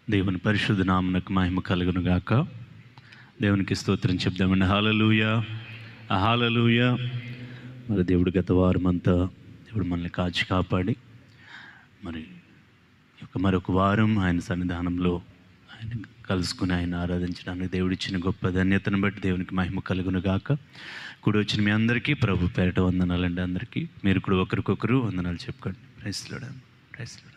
దేవుని పరిశుద్ధ నామునకు మహిమ కలుగును గాక దేవునికి స్తోత్రం చెప్దామండి హాలలుయ హాలలుయ మరి దేవుడు గత వారం అంతా దేవుడు మనల్ని కాచి కాపాడి మరి ఈ యొక్క మరొక వారం ఆయన సన్నిధానంలో ఆయన కలుసుకుని ఆయన ఆరాధించడానికి దేవుడిచ్చిన గొప్ప ధన్యతను బట్టి దేవునికి మహిమ కలుగును గాక కూడి వచ్చిన మీ అందరికీ ప్రభు పేరట వందనాలండి అందరికీ మీరు కూడా ఒకరికొకరు వందనాలు చెప్పుకోండి ప్రైస్లోడా ప్రైస్లోడా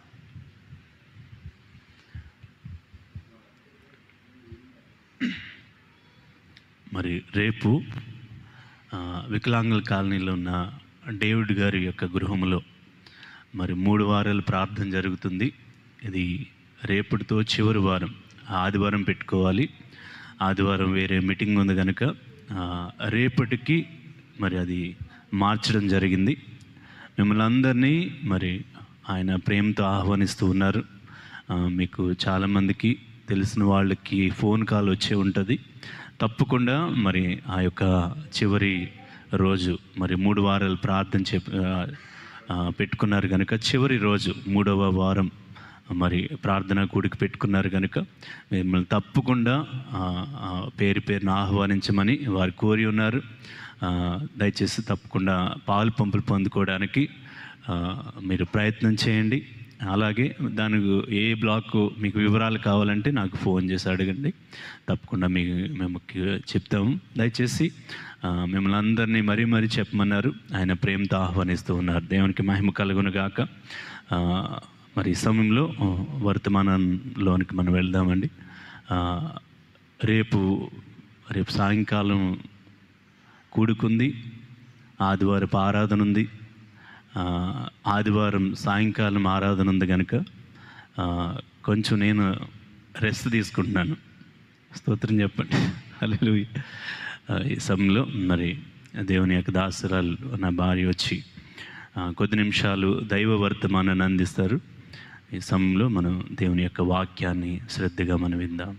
మరి రేపు ఆ, వికలాంగుల కాలనీలో ఉన్న డేవిడ్ గారి యొక్క గృహంలో మరి మూడు వారాలు ప్రార్థన జరుగుతుంది ఇది రేపటితో చివరి వారం ఆదివారం పెట్టుకోవాలి ఆదివారం వేరే మీటింగ్ ఉంది కనుక ఆ, రేపటికి మరి అది మార్చడం జరిగింది మిమ్మల్ని అందరినీ మరి ఆయన ప్రేమతో ఆహ్వానిస్తూ ఉన్నారు ఆ, మీకు చాలామందికి తెలిసిన వాళ్ళకి ఫోన్ కాల్ వచ్చే ఉంటుంది తప్పకుండా మరి ఆ యొక్క చివరి రోజు మరి మూడు వారాలు ప్రార్థన చెప్ ఆ, ఆ, పెట్టుకున్నారు కనుక చివరి రోజు మూడవ వారం మరి ప్రార్థన కూడికి పెట్టుకున్నారు కనుక మిమ్మల్ని తప్పకుండా ఆ, ఆ, పేరు పేరును ఆహ్వానించమని వారు కోరి ఉన్నారు ఆ, దయచేసి తప్పకుండా పాలు పంపులు పొందుకోవడానికి ఆ, మీరు ప్రయత్నం చేయండి అలాగే దానికి ఏ బ్లాక్ మీకు వివరాలు కావాలంటే నాకు ఫోన్ చేసి అడగండి తప్పకుండా మీ మేము చెప్తాము దయచేసి ఆ, మిమ్మల్ని అందరినీ మరీ మరీ చెప్పమన్నారు ఆయన ప్రేమతో ఆహ్వానిస్తూ ఉన్నారు దేవునికి మహిమ కలుగును గాక ఆ, మరి ఈ సమయంలో ఆ, వర్తమానంలోనికి మనం వెళ్దామండి ఆ, రేపు రేపు సాయంకాలం కూడుకుంది ఆదివారపు ఆరాధన ఉంది ఆ, ఆదివారం సాయంకాలం ఆరాధన ఉంది కనుక ఆ, కొంచెం నేను రెస్ట్ తీసుకుంటున్నాను స్తోత్రం చెప్పండి అల్లెలు ఈ సమయంలో మరి దేవుని యొక్క దాసరాలు నా భార్య వచ్చి ఆ, కొద్ది నిమిషాలు దైవ వర్తమానాన్ని అందిస్తారు ఈ సమయంలో మనం దేవుని యొక్క వాక్యాన్ని శ్రద్ధగా మనం విందాం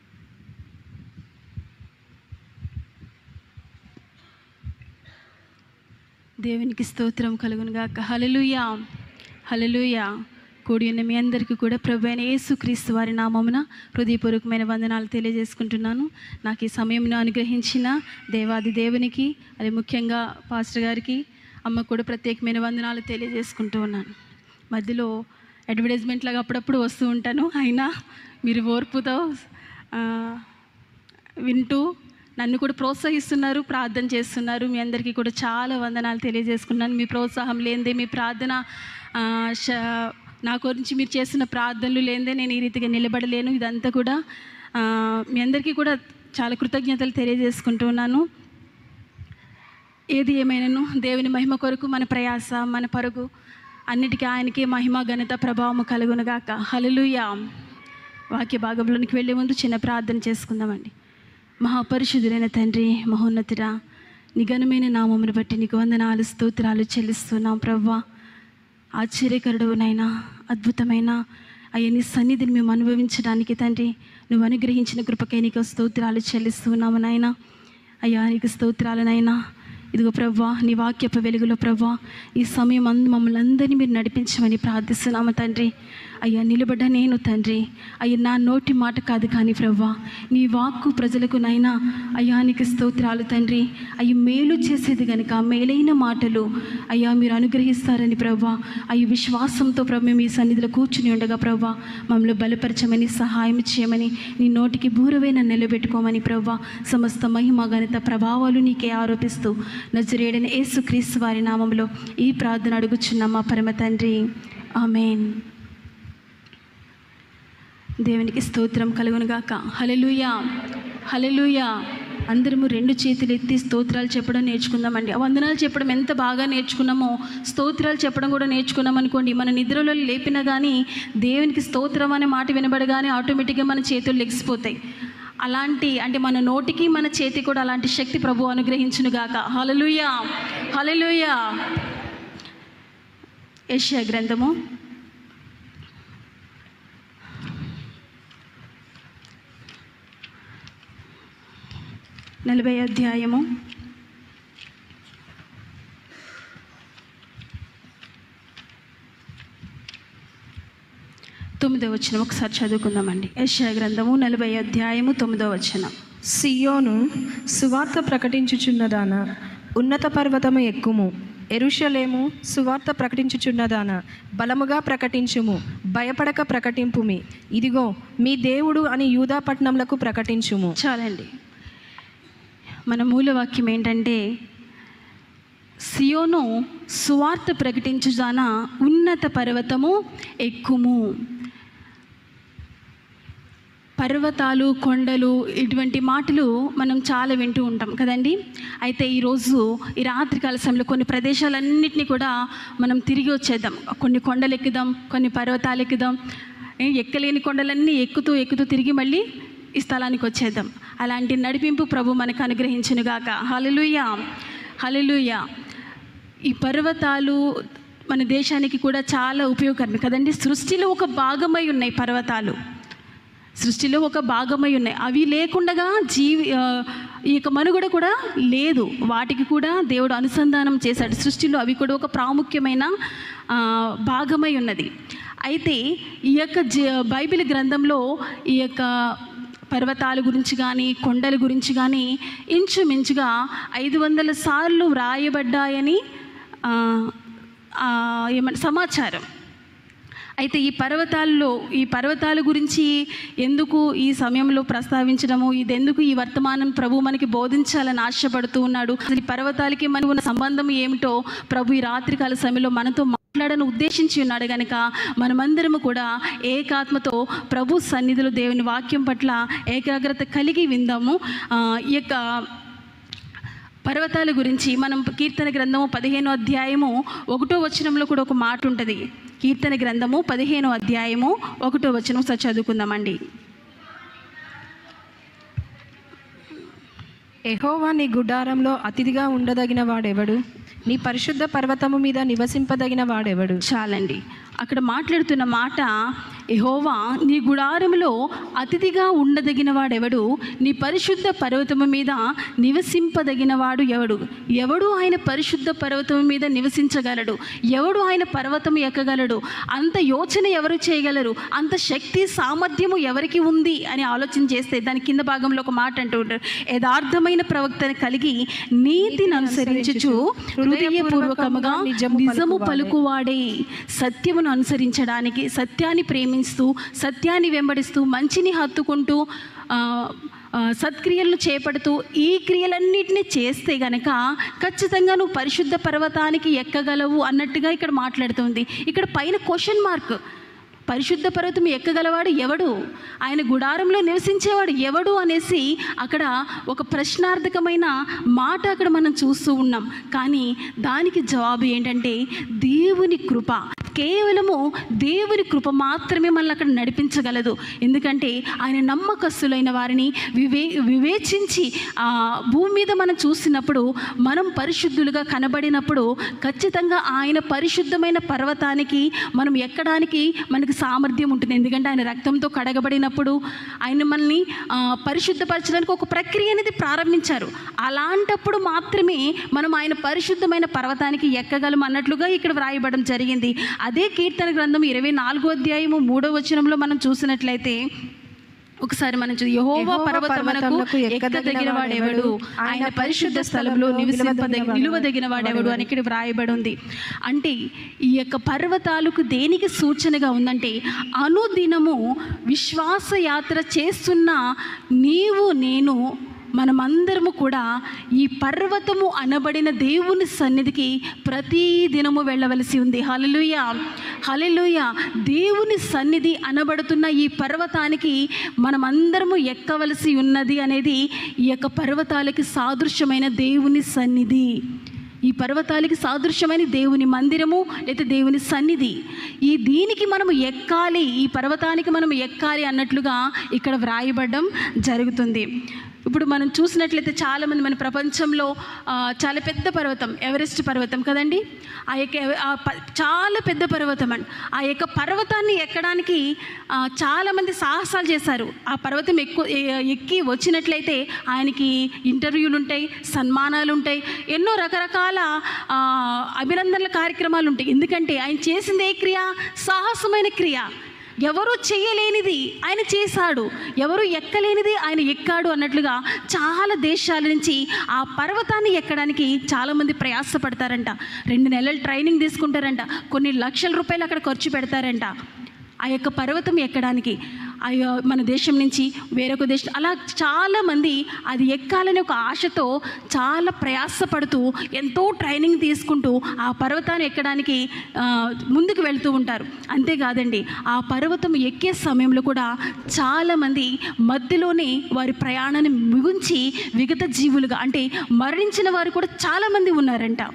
దేవునికి స్తోత్రం కలుగునుగాక హలలుయా హలలుయా కూడి ఉన్న మీ అందరికీ కూడా ప్రభు అయిన యేసుక్రీస్తు వారి నామమున హృదయపూర్వకమైన వందనాలు తెలియజేసుకుంటున్నాను నాకు ఈ సమయంలో అనుగ్రహించిన దేవాది దేవునికి అది ముఖ్యంగా పాస్టర్ గారికి అమ్మ కూడా ప్రత్యేకమైన వందనాలు తెలియజేసుకుంటూ ఉన్నాను మధ్యలో అడ్వర్టైజ్మెంట్ లాగా అప్పుడప్పుడు వస్తూ ఉంటాను అయినా మీరు ఓర్పుతో ఆ, వింటూ నన్ను కూడా ప్రోత్సహిస్తున్నారు ప్రార్థన చేస్తున్నారు మీ అందరికీ కూడా చాలా వందనాలు తెలియజేసుకున్నాను మీ ప్రోత్సాహం లేనిదే మీ ప్రార్థన ఆ, శ- నా గురించి మీరు చేసిన ప్రార్థనలు లేనిదే నేను ఈ రీతిగా నిలబడలేను ఇదంతా కూడా ఆ, మీ అందరికీ కూడా చాలా కృతజ్ఞతలు తెలియజేసుకుంటూ ఉన్నాను ఏది ఏమైనాను దేవుని మహిమ కొరకు మన ప్రయాస మన పరుగు అన్నిటికీ ఆయనకి మహిమ ఘనత ప్రభావము కలుగునుగాక హల్లెలూయా వాక్య భాగంలోనికి వెళ్ళే ముందు చిన్న ప్రార్థన చేసుకుందామండి మహాపరిశుద్ధులైన తండ్రి మహోన్నతుడా నిఘనమైన నామమును బట్టి నీకు వందనాలు స్తోత్రాలు చెల్లిస్తున్నాం ప్రవ్వా ఆశ్చర్యకరుడు నైనా అద్భుతమైన అయ్యా నీ సన్నిధిని మేము అనుభవించడానికి తండ్రి నువ్వు అనుగ్రహించిన కృపకై నీకు స్తోత్రాలు చెల్లిస్తున్నాము నాయనా అయ్యా నీకు స్తోత్రాలనైనా ఇదిగో ప్రవ్వా నీ వాక్యపు వెలుగులో ప్రవ్వా ఈ సమయం అందు మమ్మల్ని అందరినీ మీరు నడిపించమని ప్రార్థిస్తున్నాము తండ్రి అయ్యా నిలబడ్డ నేను తండ్రి అయ్యా నా నోటి మాట కాదు కానీ ప్రవ్వా నీ వాక్కు ప్రజలకు నైనా అయ్యా నీకు స్తోత్రాలు తండ్రి అయ్యి మేలు చేసేది కనుక మేలైన మాటలు అయ్యా మీరు అనుగ్రహిస్తారని ప్రవ్వా అయ్యి విశ్వాసంతో ప్రభు మేము ఈ సన్నిధిలో కూర్చుని ఉండగా ప్రవ్వా మమ్మల్ని బలపరచమని సహాయం చేయమని నీ నోటికి బూరవైన నిలబెట్టుకోమని ప్రవ్వా సమస్త మహిమ ఘనత ప్రభావాలు నీకే ఆరోపిస్తూ నజరేడని యేసుక్రీస్తు వారి నామంలో ఈ ప్రార్థన అడుగుచున్న మా పరమ తండ్రి ఆమెన్ దేవునికి స్తోత్రం కలుగునుగాక హలలుయా హలలుయా అందరము రెండు చేతులు ఎత్తి స్తోత్రాలు చెప్పడం నేర్చుకుందామండి ఆ వందనాలు చెప్పడం ఎంత బాగా నేర్చుకున్నామో స్తోత్రాలు చెప్పడం కూడా నేర్చుకున్నాం అనుకోండి మన నిద్రలో లేపినా కానీ దేవునికి స్తోత్రం అనే మాట వినబడగానే ఆటోమేటిక్గా మన చేతులు లెగిసిపోతాయి అలాంటి అంటే మన నోటికి మన చేతి కూడా అలాంటి శక్తి ప్రభు అనుగ్రహించునుగాక హలలుయా హలలుయా యెషయా గ్రంథము నలభై అధ్యాయము తొమ్మిదో వచనం ఒకసారి చదువుకుందామండి యెషయా గ్రంథము నలభై అధ్యాయము తొమ్మిదో వచనం సియోను సువార్త ప్రకటించుచున్నదాన ఉన్నత పర్వతము ఎక్కుము ఎరుషలేము సువార్త ప్రకటించుచున్నదాన బలముగా ప్రకటించుము భయపడక ప్రకటింపుమి ఇదిగో మీ దేవుడు అని యూదాపట్నములకు ప్రకటించుము చాలండి మన మూలవాక్యం ఏంటంటే సియోను సువార్త ప్రకటించుదాన ఉన్నత పర్వతము ఎక్కుము పర్వతాలు కొండలు ఇటువంటి మాటలు మనం చాలా వింటూ ఉంటాం కదండి అయితే ఈరోజు ఈ రాత్రికాల సమయంలో కొన్ని ప్రదేశాలన్నింటినీ కూడా మనం తిరిగి వచ్చేద్దాం కొన్ని కొండలు ఎక్కుదాం కొన్ని పర్వతాలు ఎక్కుదాం ఏ, ఎక్కలేని కొండలన్నీ ఎక్కుతూ ఎక్కుతూ తిరిగి మళ్ళీ ఈ స్థలానికి వచ్చేద్దాం అలాంటి నడిపింపు ప్రభు మనకు అనుగ్రహించునుగాక హలలుయ హలలుయ ఈ పర్వతాలు మన దేశానికి కూడా చాలా ఉపయోగకరం కదండి సృష్టిలో ఒక భాగమై ఉన్నాయి పర్వతాలు సృష్టిలో ఒక భాగమై ఉన్నాయి అవి లేకుండగా జీవి ఆ, ఈ యొక్క మనుగడ కూడా లేదు వాటికి కూడా దేవుడు అనుసంధానం చేశాడు సృష్టిలో అవి కూడా ఒక ప్రాముఖ్యమైన ఆ, భాగమై ఉన్నది అయితే ఈ యొక్క జ బైబిల్ గ్రంథంలో ఈ యొక్క పర్వతాల గురించి కానీ కొండల గురించి కానీ ఇంచుమించుగా ఐదు వందల సార్లు వ్రాయబడ్డాయని ఆ, ఆ, ఏమంట సమాచారం అయితే ఈ పర్వతాల్లో ఈ పర్వతాల గురించి ఎందుకు ఈ సమయంలో ప్రస్తావించడము ఇది ఎందుకు ఈ వర్తమానం ప్రభు మనకి బోధించాలని ఆశపడుతూ ఉన్నాడు అసలు ఈ పర్వతాలకి మనకు ఉన్న సంబంధం ఏమిటో ప్రభు ఈ రాత్రికాల సమయంలో మనతో మాట్లాడని ఉద్దేశించి ఉన్నాడు కనుక మనమందరము కూడా ఏకాత్మతో ప్రభు సన్నిధిలో దేవుని వాక్యం పట్ల ఏకాగ్రత కలిగి విందాము ఆ, ఈ యొక్క పర్వతాల గురించి మనం కీర్తన గ్రంథము పదిహేనో అధ్యాయము ఒకటో వచనంలో కూడా ఒక మాట ఉంటుంది కీర్తన గ్రంథము పదిహేనో అధ్యాయము ఒకటో వచనం ఒకసారి చదువుకుందామండి ఎహోవా నీ గుడారంలో అతిథిగా ఉండదగిన వాడెవడు నీ పరిశుద్ధ పర్వతము మీద నివసింపదగిన వాడెవడు చాలండి అక్కడ మాట్లాడుతున్న మాట ఎహోవా నీ గుడారములో అతిథిగా ఉండదగిన వాడెవడు నీ పరిశుద్ధ పర్వతము మీద నివసింపదగిన వాడు ఎవడు ఎవడు ఆయన పరిశుద్ధ పర్వతము మీద నివసించగలడు ఎవడు ఆయన పర్వతం ఎక్కగలడు అంత యోచన ఎవరు చేయగలరు అంత శక్తి సామర్థ్యము ఎవరికి ఉంది అని ఆలోచన చేస్తే దాని కింద భాగంలో ఒక మాట అంటూ ఉంటారు యథార్థమైన ప్రవక్తను కలిగి నీతిని అనుసరించుచు హృదయపూర్వకముగా నిజము పలుకువాడే సత్యమును అనుసరించడానికి సత్యాన్ని ప్రేమిస్తూ సత్యాన్ని వెంబడిస్తూ మంచిని హత్తుకుంటూ ఆ, ఆ, సత్క్రియలను చేపడుతూ ఈ క్రియలన్నిటినీ చేస్తే గనక ఖచ్చితంగా నువ్వు పరిశుద్ధ పర్వతానికి ఎక్కగలవు అన్నట్టుగా ఇక్కడ మాట్లాడుతుంది ఇక్కడ పైన క్వశ్చన్ మార్క్ పరిశుద్ధ పర్వతం ఎక్కగలవాడు ఎవడు ఆయన గుడారంలో నివసించేవాడు ఎవడు అనేసి అక్కడ ఒక ప్రశ్నార్థకమైన మాట అక్కడ మనం చూస్తూ ఉన్నాం కానీ దానికి జవాబు ఏంటంటే దేవుని కృప కేవలము దేవుని కృప మాత్రమే మనల్ని అక్కడ నడిపించగలదు ఎందుకంటే ఆయన నమ్మకస్తులైన వారిని వివే వివేచించి ఆ భూమి మీద మనం చూసినప్పుడు మనం పరిశుద్ధులుగా కనబడినప్పుడు ఖచ్చితంగా ఆయన పరిశుద్ధమైన పర్వతానికి మనం ఎక్కడానికి మనకి సామర్థ్యం ఉంటుంది ఎందుకంటే ఆయన రక్తంతో కడగబడినప్పుడు ఆయన మనల్ని ఆ, పరిశుద్ధపరచడానికి ఒక ప్రక్రియ అనేది ప్రారంభించారు అలాంటప్పుడు మాత్రమే మనం ఆయన పరిశుద్ధమైన పర్వతానికి ఎక్కగలం అన్నట్లుగా ఇక్కడ వ్రాయబడడం జరిగింది అదే కీర్తన గ్రంథం ఇరవై నాలుగో అధ్యాయము మూడో వచనంలో మనం చూసినట్లయితే ఒకసారి మనం చూ యెహోవా యెహోవా పర్వతమునకు పర్వతమునకు ఎక్కదగిన వాడెవడు ఆయన పరిశుద్ధ స్థలంలో నివసింపదగిన నిలువదగిన వాడెవడు అని ఇక్కడ వ్రాయబడి ఉంది అంటే ఈ యొక్క పర్వతాలకు దేనికి సూచనగా ఉందంటే అనుదినము విశ్వాస యాత్ర చేస్తున్న నీవు నేను మనమందరము కూడా ఈ పర్వతము అనబడిన దేవుని సన్నిధికి ప్రతి దినము వెళ్ళవలసి ఉంది హలలుయ హలలుయ దేవుని సన్నిధి అనబడుతున్న ఈ పర్వతానికి మనమందరము ఎక్కవలసి ఉన్నది అనేది ఈ యొక్క పర్వతాలకి సాదృశ్యమైన దేవుని సన్నిధి ఈ పర్వతాలకి సాదృశ్యమైన దేవుని మందిరము లేదా దేవుని సన్నిధి ఈ దీనికి మనం ఎక్కాలి ఈ పర్వతానికి మనం ఎక్కాలి అన్నట్లుగా ఇక్కడ వ్రాయబడడం జరుగుతుంది ఇప్పుడు మనం చూసినట్లయితే చాలామంది మన ప్రపంచంలో ఆ, చాలా పెద్ద పర్వతం ఎవరెస్ట్ పర్వతం కదండి ఆ యొక్క ఎవ- ఆ ప- చాలా పెద్ద పర్వతం అండి ఆ యొక్క పర్వతాన్ని ఎక్కడానికి ఆ, చాలామంది సాహసాలు చేశారు ఆ పర్వతం ఎక్కువ ఎ- ఎక్కి వచ్చినట్లయితే ఆయనకి ఇంటర్వ్యూలు ఉంటాయి సన్మానాలు ఉంటాయి ఎన్నో రకరకాల ఆ, అభినందనల కార్యక్రమాలు ఉంటాయి ఎందుకంటే ఆయన చేసింది ఏ క్రియ సాహసమైన క్రియ ఎవరు చేయలేనిది ఆయన చేశాడు ఎవరు ఎక్కలేనిది ఆయన ఎక్కాడు అన్నట్లుగా చాలా దేశాల నుంచి ఆ పర్వతాన్ని ఎక్కడానికి చాలామంది ప్రయాసపడతారంట రెండు నెలలు ట్రైనింగ్ తీసుకుంటారంట కొన్ని లక్షల రూపాయలు అక్కడ ఖర్చు పెడతారంట ఆ యొక్క పర్వతం ఎక్కడానికి అయ్యో మన దేశం నుంచి వేరొక దేశం అలా చాలామంది అది ఎక్కాలని ఒక ఆశతో చాలా ప్రయాసపడుతూ ఎంతో ట్రైనింగ్ తీసుకుంటూ ఆ పర్వతాన్ని ఎక్కడానికి ఆ, ముందుకు వెళ్తూ ఉంటారు అంతేకాదండి ఆ పర్వతం ఎక్కే సమయంలో కూడా చాలామంది మధ్యలోనే వారి ప్రయాణాన్ని ముగించి విగత జీవులుగా అంటే మరణించిన వారు కూడా చాలామంది ఉన్నారంట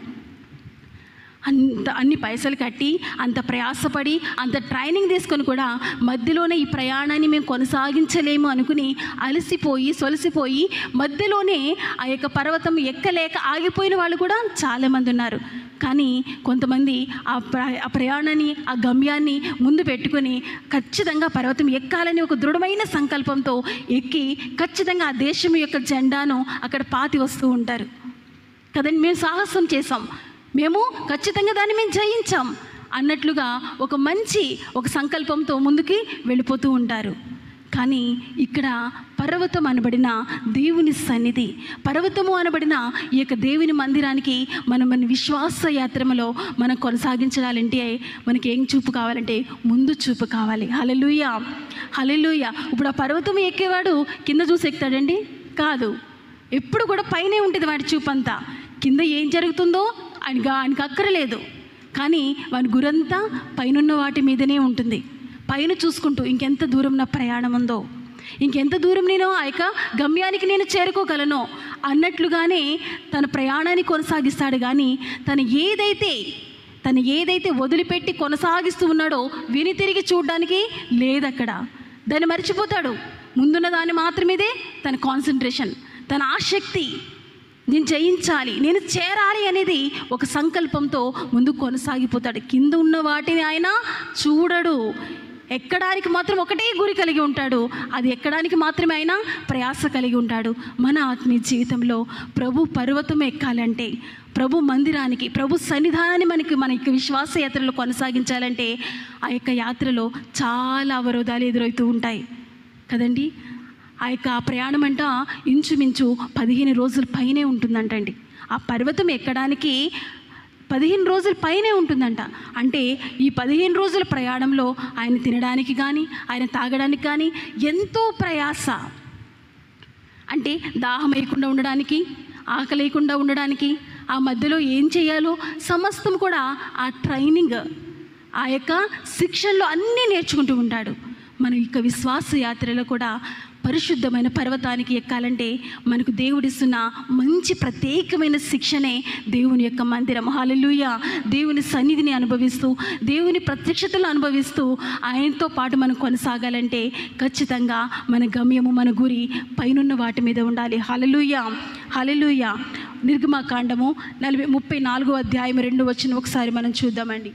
అంత అన్ని పైసలు కట్టి అంత ప్రయాసపడి అంత ట్రైనింగ్ తీసుకొని కూడా మధ్యలోనే ఈ ప్రయాణాన్ని మేము కొనసాగించలేము అనుకుని అలసిపోయి సొలసిపోయి మధ్యలోనే ఆ యొక్క పర్వతం ఎక్కలేక ఆగిపోయిన వాళ్ళు కూడా చాలామంది ఉన్నారు కానీ కొంతమంది ఆ ప్ర ఆ ప్రయాణాన్ని ఆ గమ్యాన్ని ముందు పెట్టుకొని ఖచ్చితంగా పర్వతం ఎక్కాలని ఒక దృఢమైన సంకల్పంతో ఎక్కి ఖచ్చితంగా ఆ దేశం యొక్క జెండాను అక్కడ పాతి వస్తూ ఉంటారు కదండి మేము సాహసం చేసాం మేము ఖచ్చితంగా దాన్ని మేము జయించాం అన్నట్లుగా ఒక మంచి ఒక సంకల్పంతో ముందుకి వెళ్ళిపోతూ ఉంటారు కానీ ఇక్కడ పర్వతం అనబడిన దేవుని సన్నిధి పర్వతము అనబడిన ఈ యొక్క దేవుని మందిరానికి మనం మన విశ్వాస యాత్రలో మనం కొనసాగించాలంటే మనకి ఏం చూపు కావాలంటే ముందు చూపు కావాలి హలలుయ హలలుయ ఇప్పుడు ఆ పర్వతం ఎక్కేవాడు కింద చూసి ఎక్కుతాడండి కాదు ఎప్పుడు కూడా పైనే ఉంటుంది వాడి చూపంతా కింద ఏం జరుగుతుందో ఆయనకి ఆయనకు అక్కరలేదు కానీ వాని గురంతా పైనున్న వాటి మీదనే ఉంటుంది పైన చూసుకుంటూ ఇంకెంత దూరం నా ప్రయాణం ఉందో ఇంకెంత దూరం నేను ఆ యొక్క గమ్యానికి నేను చేరుకోగలను అన్నట్లుగానే తన ప్రయాణాన్ని కొనసాగిస్తాడు కానీ తను ఏదైతే తను ఏదైతే వదిలిపెట్టి కొనసాగిస్తూ ఉన్నాడో విని తిరిగి చూడడానికి లేదక్కడ దాన్ని మర్చిపోతాడు ముందున్న దాన్ని మాత్రమేదే తన కాన్సన్ట్రేషన్ తన ఆసక్తి నేను జయించాలి నేను చేరాలి అనేది ఒక సంకల్పంతో ముందు కొనసాగిపోతాడు కింద ఉన్న వాటిని ఆయన చూడడు ఎక్కడానికి మాత్రం ఒకటే గురి కలిగి ఉంటాడు అది ఎక్కడానికి మాత్రమే ఆయన ప్రయాస కలిగి ఉంటాడు మన ఆత్మీయ జీవితంలో ప్రభు పర్వతం ఎక్కాలంటే ప్రభు మందిరానికి ప్రభు సన్నిధానాన్ని మనకి మన యొక్క విశ్వాస యాత్రలో కొనసాగించాలంటే ఆ యొక్క యాత్రలో చాలా అవరోధాలు ఎదురవుతూ ఉంటాయి కదండి ఆ యొక్క ఆ ప్రయాణం అంట ఇంచుమించు పదిహేను రోజుల పైనే ఉంటుందంటండి ఆ పర్వతం ఎక్కడానికి పదిహేను రోజుల పైనే ఉంటుందంట అంటే ఈ పదిహేను రోజుల ప్రయాణంలో ఆయన తినడానికి కానీ ఆయన తాగడానికి కానీ ఎంతో ప్రయాస అంటే దాహం వేయకుండా ఉండడానికి ఆకలి లేకుండా ఉండడానికి ఆ మధ్యలో ఏం చేయాలో సమస్తం కూడా ఆ ట్రైనింగ్ ఆ యొక్క శిక్షణలో అన్నీ నేర్చుకుంటూ ఉంటాడు మన యొక్క విశ్వాస యాత్రలో కూడా పరిశుద్ధమైన పర్వతానికి ఎక్కాలంటే మనకు దేవుడిస్తున్న మంచి ప్రత్యేకమైన శిక్షణే దేవుని యొక్క మందిరం హాలెలూయ దేవుని సన్నిధిని అనుభవిస్తూ దేవుని ప్రత్యక్షతలు అనుభవిస్తూ ఆయనతో పాటు మనం కొనసాగాలంటే ఖచ్చితంగా మన గమ్యము మన గురి పైనున్న వాటి మీద ఉండాలి హలలుయ హలలుయ నిర్గమాకాండము నలభై ముప్పై నాలుగో అధ్యాయం రెండు వచ్చిన ఒకసారి మనం చూద్దామండి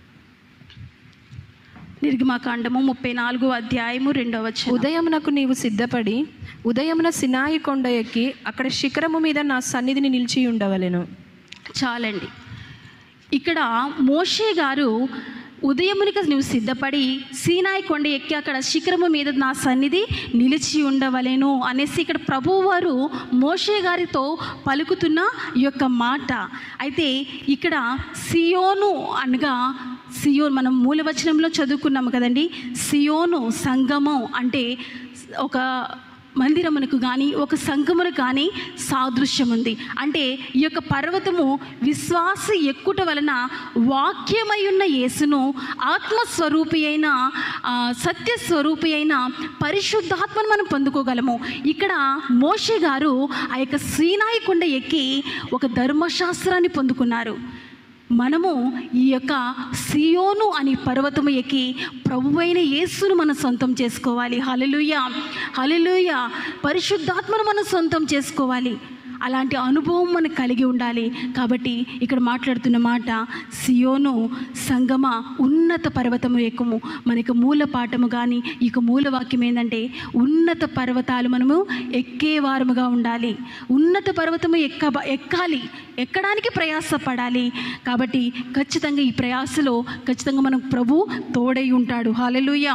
నిర్గమాకాండము ముప్పై నాలుగో అధ్యాయము రెండవ వచ్చిన ఉదయమునకు నీవు సిద్ధపడి ఉదయమున సినాయి కొండ ఎక్కి అక్కడ శిఖరము మీద నా సన్నిధిని నిలిచి ఉండవలెను చాలండి ఇక్కడ మోషే గారు ఉదయమునికి నువ్వు సిద్ధపడి సీనాయి కొండ ఎక్కి అక్కడ శిఖరము మీద నా సన్నిధి నిలిచి ఉండవలేను అనేసి ఇక్కడ ప్రభువు వారు మోషే గారితో పలుకుతున్న ఈ యొక్క మాట అయితే ఇక్కడ సియోను అనగా సియోన్ మనం మూలవచనంలో చదువుకున్నాము కదండి సియోను సంగమం అంటే ఒక మందిరమునకు కానీ ఒక సంఘమునకు కానీ సాదృశ్యం ఉంది అంటే ఈ యొక్క పర్వతము విశ్వాస ఎక్కుట వలన వాక్యమై ఉన్న యేసును ఆత్మస్వరూపి అయిన ఆ, సత్యస్వరూపి అయిన పరిశుద్ధాత్మను మనం పొందుకోగలము ఇక్కడ మోషే గారు ఆ యొక్క శ్రీనాయి కొండ ఎక్కి ఒక ధర్మశాస్త్రాన్ని పొందుకున్నారు మనము ఈ యొక్క సియోను అనే పర్వతము ఎక్కి ప్రభువైన యేసును మనం సొంతం చేసుకోవాలి హలలుయ హలలుయ పరిశుద్ధాత్మను మనం సొంతం చేసుకోవాలి అలాంటి అనుభవం మనకు కలిగి ఉండాలి కాబట్టి ఇక్కడ మాట్లాడుతున్న మాట సియోను సంగమ ఉన్నత పర్వతము ఎక్కుము మనకి మూల పాఠము కానీ ఇక మూల వాక్యం ఏంటంటే ఉన్నత పర్వతాలు మనము ఎక్కేవారముగా ఉండాలి ఉన్నత పర్వతము ఎక్క ఎక్కాలి ఎక్కడానికి ప్రయాసపడాలి కాబట్టి ఖచ్చితంగా ఈ ప్రయాసలో ఖచ్చితంగా మనకు ప్రభు తోడై ఉంటాడు హాలెలుయ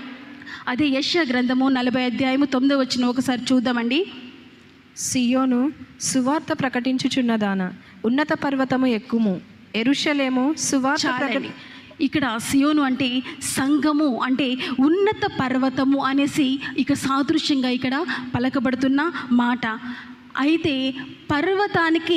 అదే యశ గ్రంథము నలభై అధ్యాయము తొమ్మిదో వచ్చిన ఒకసారి చూద్దామండి సియోను సువార్త ప్రకటించుచున్నదాన ఉన్నత పర్వతము ఎక్కుము ఎరుషలేము సువార్త ప్రకటి చాలండి ఇక్కడ సియోను అంటే సంఘము అంటే ఉన్నత పర్వతము అనేసి ఇక సాదృశ్యంగా ఇక్కడ పలకబడుతున్న మాట అయితే పర్వతానికి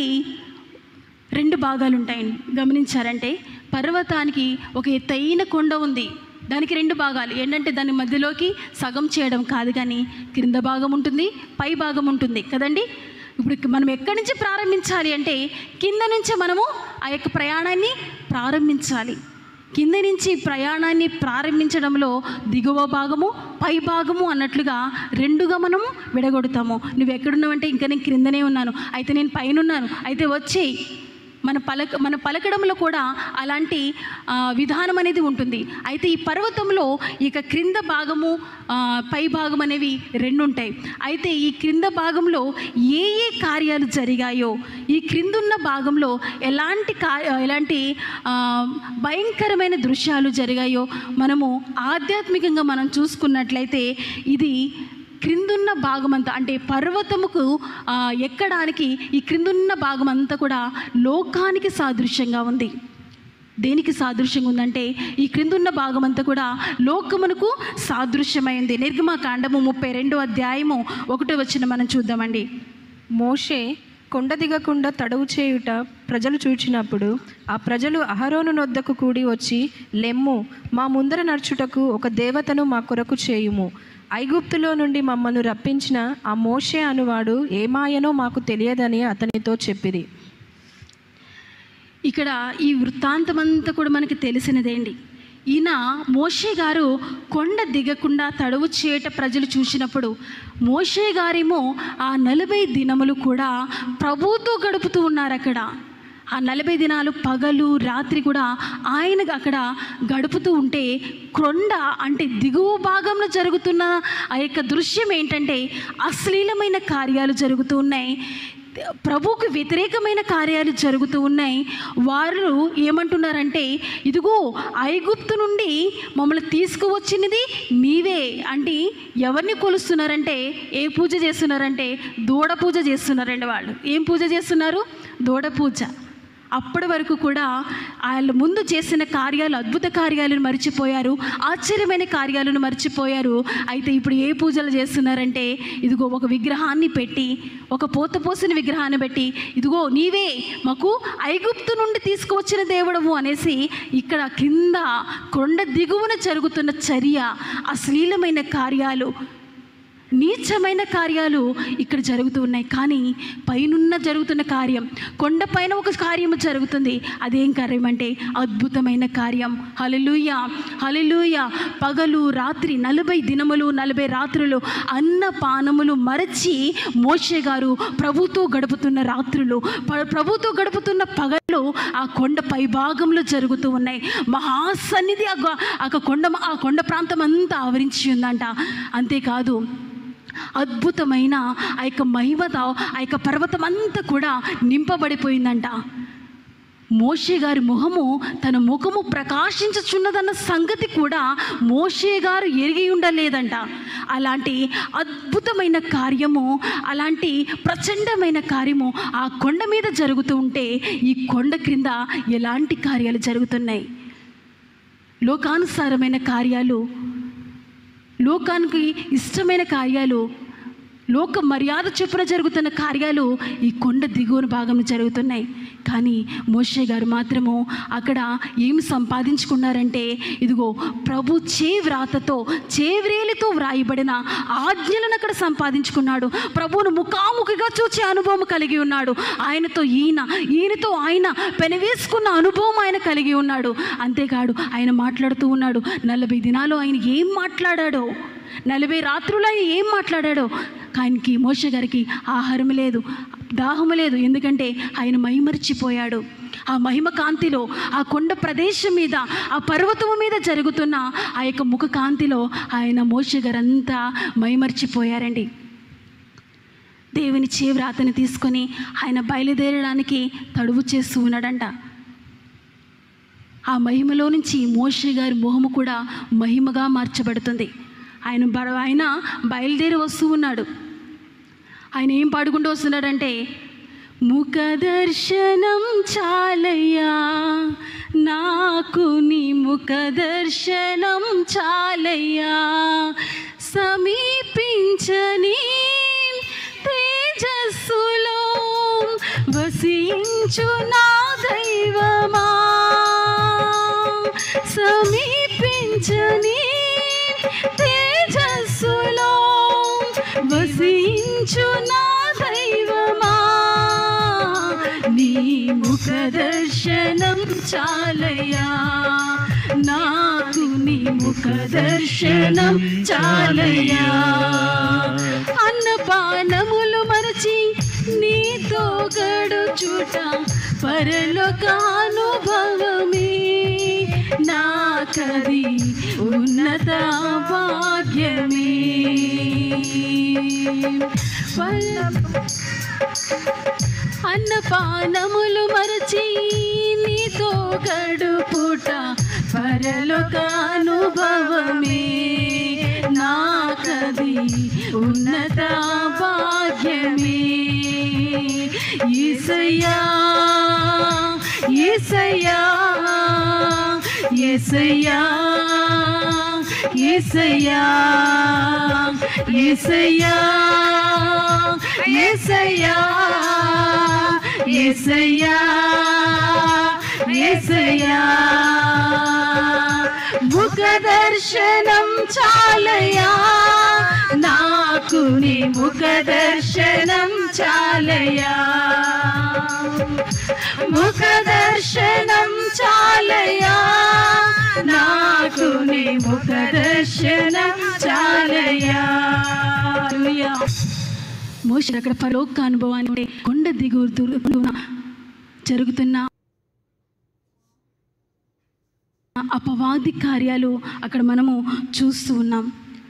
రెండు భాగాలు ఉంటాయండి గమనించారంటే పర్వతానికి ఒక ఎత్తైన కొండ ఉంది దానికి రెండు భాగాలు ఏంటంటే దాని మధ్యలోకి సగం చేయడం కాదు కానీ క్రింద భాగం ఉంటుంది పై భాగం ఉంటుంది కదండి ఇప్పుడు మనం ఎక్కడి నుంచి ప్రారంభించాలి అంటే కింద నుంచే మనము ఆ యొక్క ప్రయాణాన్ని ప్రారంభించాలి కింద నుంచి ప్రయాణాన్ని ప్రారంభించడంలో దిగువ భాగము పై భాగము అన్నట్లుగా రెండుగా మనము విడగొడతాము నువ్వు ఎక్కడున్నావంటే ఇంకా నేను క్రిందనే ఉన్నాను అయితే నేను పైన ఉన్నాను అయితే వచ్చేయి మన పలక మన పలకడంలో కూడా అలాంటి ఆ, విధానం అనేది ఉంటుంది అయితే ఈ పర్వతంలో ఇక క్రింద భాగము ఆ, పై భాగం అనేవి రెండు ఉంటాయి అయితే ఈ క్రింద భాగంలో ఏ ఏ కార్యాలు జరిగాయో ఈ క్రిందున్న భాగంలో ఎలాంటి కా ఎలాంటి ఆ, భయంకరమైన దృశ్యాలు జరిగాయో మనము ఆధ్యాత్మికంగా మనం చూసుకున్నట్లయితే ఇది క్రిందున్న భాగం అంతా అంటే పర్వతముకు ఆ, ఎక్కడానికి ఈ క్రిందున్న భాగం అంతా కూడా లోకానికి సాదృశ్యంగా ఉంది దేనికి సాదృశ్యంగా ఉందంటే ఈ క్రిందున్న భాగం అంతా కూడా లోకమునకు సాదృశ్యమైంది నిర్గమకాండము ముప్పై రెండో అధ్యాయము ఒకటో వచ్చిన మనం చూద్దామండి మోషే కొండ దిగకుండా తడువు చేయుట ప్రజలు చూచినప్పుడు ఆ ప్రజలు అహరోను నొద్దకు కూడి వచ్చి లెమ్ము మా ముందర నడుచుటకు ఒక దేవతను మా కొరకు చేయుము ఐగుప్తులో నుండి మమ్మల్ని రప్పించిన ఆ మోషే అనువాడు ఏమాయనో మాకు తెలియదని అతనితో చెప్పిరి ఇక్కడ ఈ వృత్తాంతం అంతా కూడా మనకి తెలిసినదేండి ఈయన మోషే గారు కొండ దిగకుండా తడువు చేయట ప్రజలు చూసినప్పుడు మోషే గారేమో ఆ నలభై దినములు కూడా ప్రభువుతో గడుపుతూ ఉన్నారు అక్కడ ఆ నలభై దినాలు పగలు రాత్రి కూడా ఆయన అక్కడ గడుపుతూ ఉంటే కొండ అంటే దిగువ భాగంలో జరుగుతున్న ఆ యొక్క దృశ్యం ఏంటంటే అశ్లీలమైన కార్యాలు జరుగుతూ ఉన్నాయి ప్రభువుకు వ్యతిరేకమైన కార్యాలు జరుగుతూ ఉన్నాయి వారు ఏమంటున్నారంటే ఇదిగో ఐగుప్తు నుండి మమ్మల్ని తీసుకువచ్చినది నీవే అంటే ఎవరిని కొలుస్తున్నారంటే ఏ పూజ చేస్తున్నారంటే దూడ పూజ చేస్తున్నారండి వాళ్ళు ఏం పూజ చేస్తున్నారు దూడ పూజ అప్పటి వరకు కూడా వాళ్ళ ముందు చేసిన కార్యాలు అద్భుత కార్యాలను మర్చిపోయారు ఆశ్చర్యమైన కార్యాలను మర్చిపోయారు అయితే ఇప్పుడు ఏ పూజలు చేస్తున్నారంటే ఇదిగో ఒక విగ్రహాన్ని పెట్టి ఒక పోత పోసిన విగ్రహాన్ని పెట్టి ఇదిగో నీవే మాకు ఐగుప్తు నుండి తీసుకువచ్చిన దేవుడవు అనేసి ఇక్కడ కింద కొండ దిగువన జరుగుతున్న చర్య అశ్లీలమైన కార్యాలు నీచమైన కార్యాలు ఇక్కడ జరుగుతూ ఉన్నాయి కానీ పైనున్న జరుగుతున్న కార్యం కొండపైన ఒక కార్యము జరుగుతుంది అదేం కార్యం అంటే అద్భుతమైన కార్యం హలలుయ హలలుయ పగలు రాత్రి నలభై దినములు నలభై రాత్రులు అన్న పానములు మరచి మోషే గారు ప్రభుతో గడుపుతున్న రాత్రులు ప- ప్రభుతో గడుపుతున్న పగలు ఆ కొండ పై భాగంలో జరుగుతూ ఉన్నాయి మహాసన్నిధి ఆ గొ- ఆ కొండ ఆ కొండ ప్రాంతం అంతా ఆవరించి ఉందంట అంతేకాదు అద్భుతమైన ఆ యొక్క మహిమతో ఆ యొక్క పర్వతం అంతా కూడా నింపబడిపోయిందంట మోషే గారి ముఖము తన ముఖము ప్రకాశించుచున్నదన్న సంగతి కూడా మోషే గారు ఎరిగి ఉండలేదంట అలాంటి అద్భుతమైన కార్యము అలాంటి ప్రచండమైన కార్యము ఆ కొండ మీద జరుగుతూ ఉంటే ఈ కొండ క్రింద ఎలాంటి కార్యాలు జరుగుతున్నాయి లోకానుసారమైన కార్యాలు లోకానికి ఇష్టమైన కార్యాలు లోక మర్యాద చొప్పున జరుగుతున్న కార్యాలు ఈ కొండ దిగువన భాగంలో జరుగుతున్నాయి కానీ మోషే గారు మాత్రము అక్కడ ఏమి సంపాదించుకున్నారంటే ఇదిగో ప్రభు చేవ్రాతతో చేవ్రేలితో వ్రాయబడిన ఆజ్ఞలను అక్కడ సంపాదించుకున్నాడు ప్రభువును ముఖాముఖిగా చూచే అనుభవం కలిగి ఉన్నాడు ఆయనతో ఈయన ఈయనతో ఆయన పెనవేసుకున్న అనుభవం ఆయన కలిగి ఉన్నాడు అంతేకాదు ఆయన మాట్లాడుతూ ఉన్నాడు నలభై దినాలు ఆయన ఏం మాట్లాడాడో నలభై రాత్రులు ఆయన ఏం మాట్లాడాడో ఆయనకి మోష గారికి ఆహారం లేదు దాహము లేదు ఎందుకంటే ఆయన మైమరిచిపోయాడు ఆ మహిమ కాంతిలో ఆ కొండ ప్రదేశం మీద ఆ పర్వతము మీద జరుగుతున్న ఆ యొక్క ముఖ కాంతిలో ఆయన మోష గారంతా మైమరిచిపోయారండి దేవుని చేవ్రాతని తీసుకొని ఆయన బయలుదేరడానికి తడువు చేస్తూ ఉన్నాడంట ఆ మహిమలో నుంచి మోషే గారి మొహము కూడా మహిమగా మార్చబడుతుంది ఆయన బ- ఆయన బయలుదేరి వస్తూ ఉన్నాడు ఆయన ఏం పాడుకుంటూ వస్తున్నాడంటే ముఖ దర్శనం చాలయ్యా నాకు నీ ముఖ దర్శనం చాలయ్యా సమీపించని తేజస్సులో వసించు నా దైవమా సమీపించని తేజస్సులో వసించు నా దైవమా నీ ముఖ దర్శనం చాలయ్యా నాకు నీ ముఖ దర్శనం చాలయ్యా అన్నపానములు మరచి నీతో గడుచుట పరలోకానుభవమే నాకది ఉన్నత భాగ్యమే పర- అన్నపానములు మరచి నీతో గడుపుట పరలోకానుభవమే నాకది ఉన్నత భాగ్యమే ఈసయ్యా ఈసయ్యా ఈసయ్యా ఈసయ్యా ఈసయ్యా ఏసయ్యా ఏసయ్యా ఏసయ్యా ముఖ దర్శనం చాలయ్యా నాకు నీ ముఖ దర్శనం చాలయ్యా ముఖ దర్శనం చాలయ్యా నాకు నీ ముఖ దర్శనం చాలయ్యా హల్లెలూయా. మోషే అక్కడ పరోక్ష అనుభవాన్ని ఉంటే కొండ దిగుతున్న జరుగుతున్న అపవాది కార్యాలు అక్కడ మనము చూస్తూ ఉన్నాం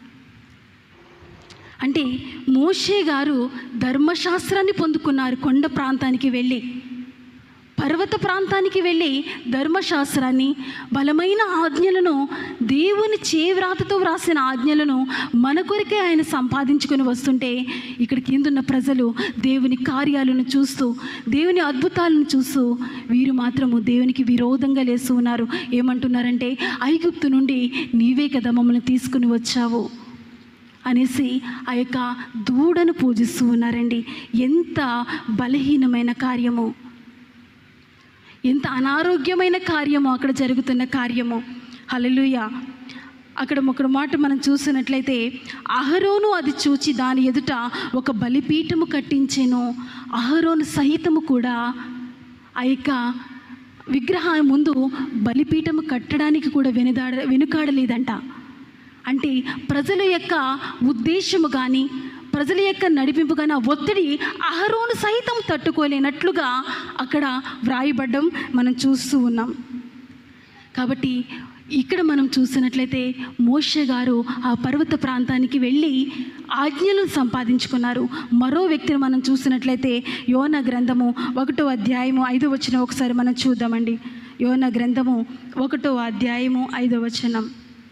అంటే మోషే గారు ధర్మశాస్త్రాన్ని పొందుకున్నారు కొండ ప్రాంతానికి వెళ్ళి పర్వత ప్రాంతానికి వెళ్ళి ధర్మశాస్త్రాన్ని బలమైన ఆజ్ఞలను దేవుని చేవ్రాతతో వ్రాసిన ఆజ్ఞలను మన కొరకే ఆయన సంపాదించుకొని వస్తుంటే ఇక్కడ కిందున్న ప్రజలు దేవుని కార్యాలను చూస్తూ దేవుని అద్భుతాలను చూస్తూ వీరు మాత్రము దేవునికి విరోధంగా లేస్తూ ఉన్నారు ఏమంటున్నారంటే ఐగుప్తు నుండి నీవే కదా మమ్మల్ని తీసుకుని వచ్చావు అనేసి ఆ యొక్క దూడను పూజిస్తూ ఉన్నారండి ఎంత బలహీనమైన కార్యము ఎంత అనారోగ్యమైన కార్యము అక్కడ జరుగుతున్న కార్యము హల్లెలూయా అక్కడ ఒక మాట మనం చూసినట్లయితే అహరోను అది చూచి దాని ఎదుట ఒక బలిపీఠము కట్టించెను అహరోను సహితము కూడా ఆ యొక్క విగ్రహం ముందు బలిపీఠము కట్టడానికి కూడా వెనుదాడ వెనుకాడలేదంట అంటే ప్రజల యొక్క ఉద్దేశము కానీ ప్రజల యొక్క నడిపింపు కానీ ఆ ఒత్తిడి అహరోను సైతం తట్టుకోలేనట్లుగా అక్కడ వ్రాయబడ్డం మనం చూస్తూ ఉన్నాం కాబట్టి ఇక్కడ మనం చూసినట్లయితే మోషే గారు ఆ పర్వత ప్రాంతానికి వెళ్ళి ఆజ్ఞలను సంపాదించుకున్నారు మరో వ్యక్తిని మనం చూసినట్లయితే యోన గ్రంథము ఒకటో అధ్యాయము ఐదో వచనం ఒకసారి మనం చూద్దామండి యోన గ్రంథము ఒకటో అధ్యాయము ఐదో వచనం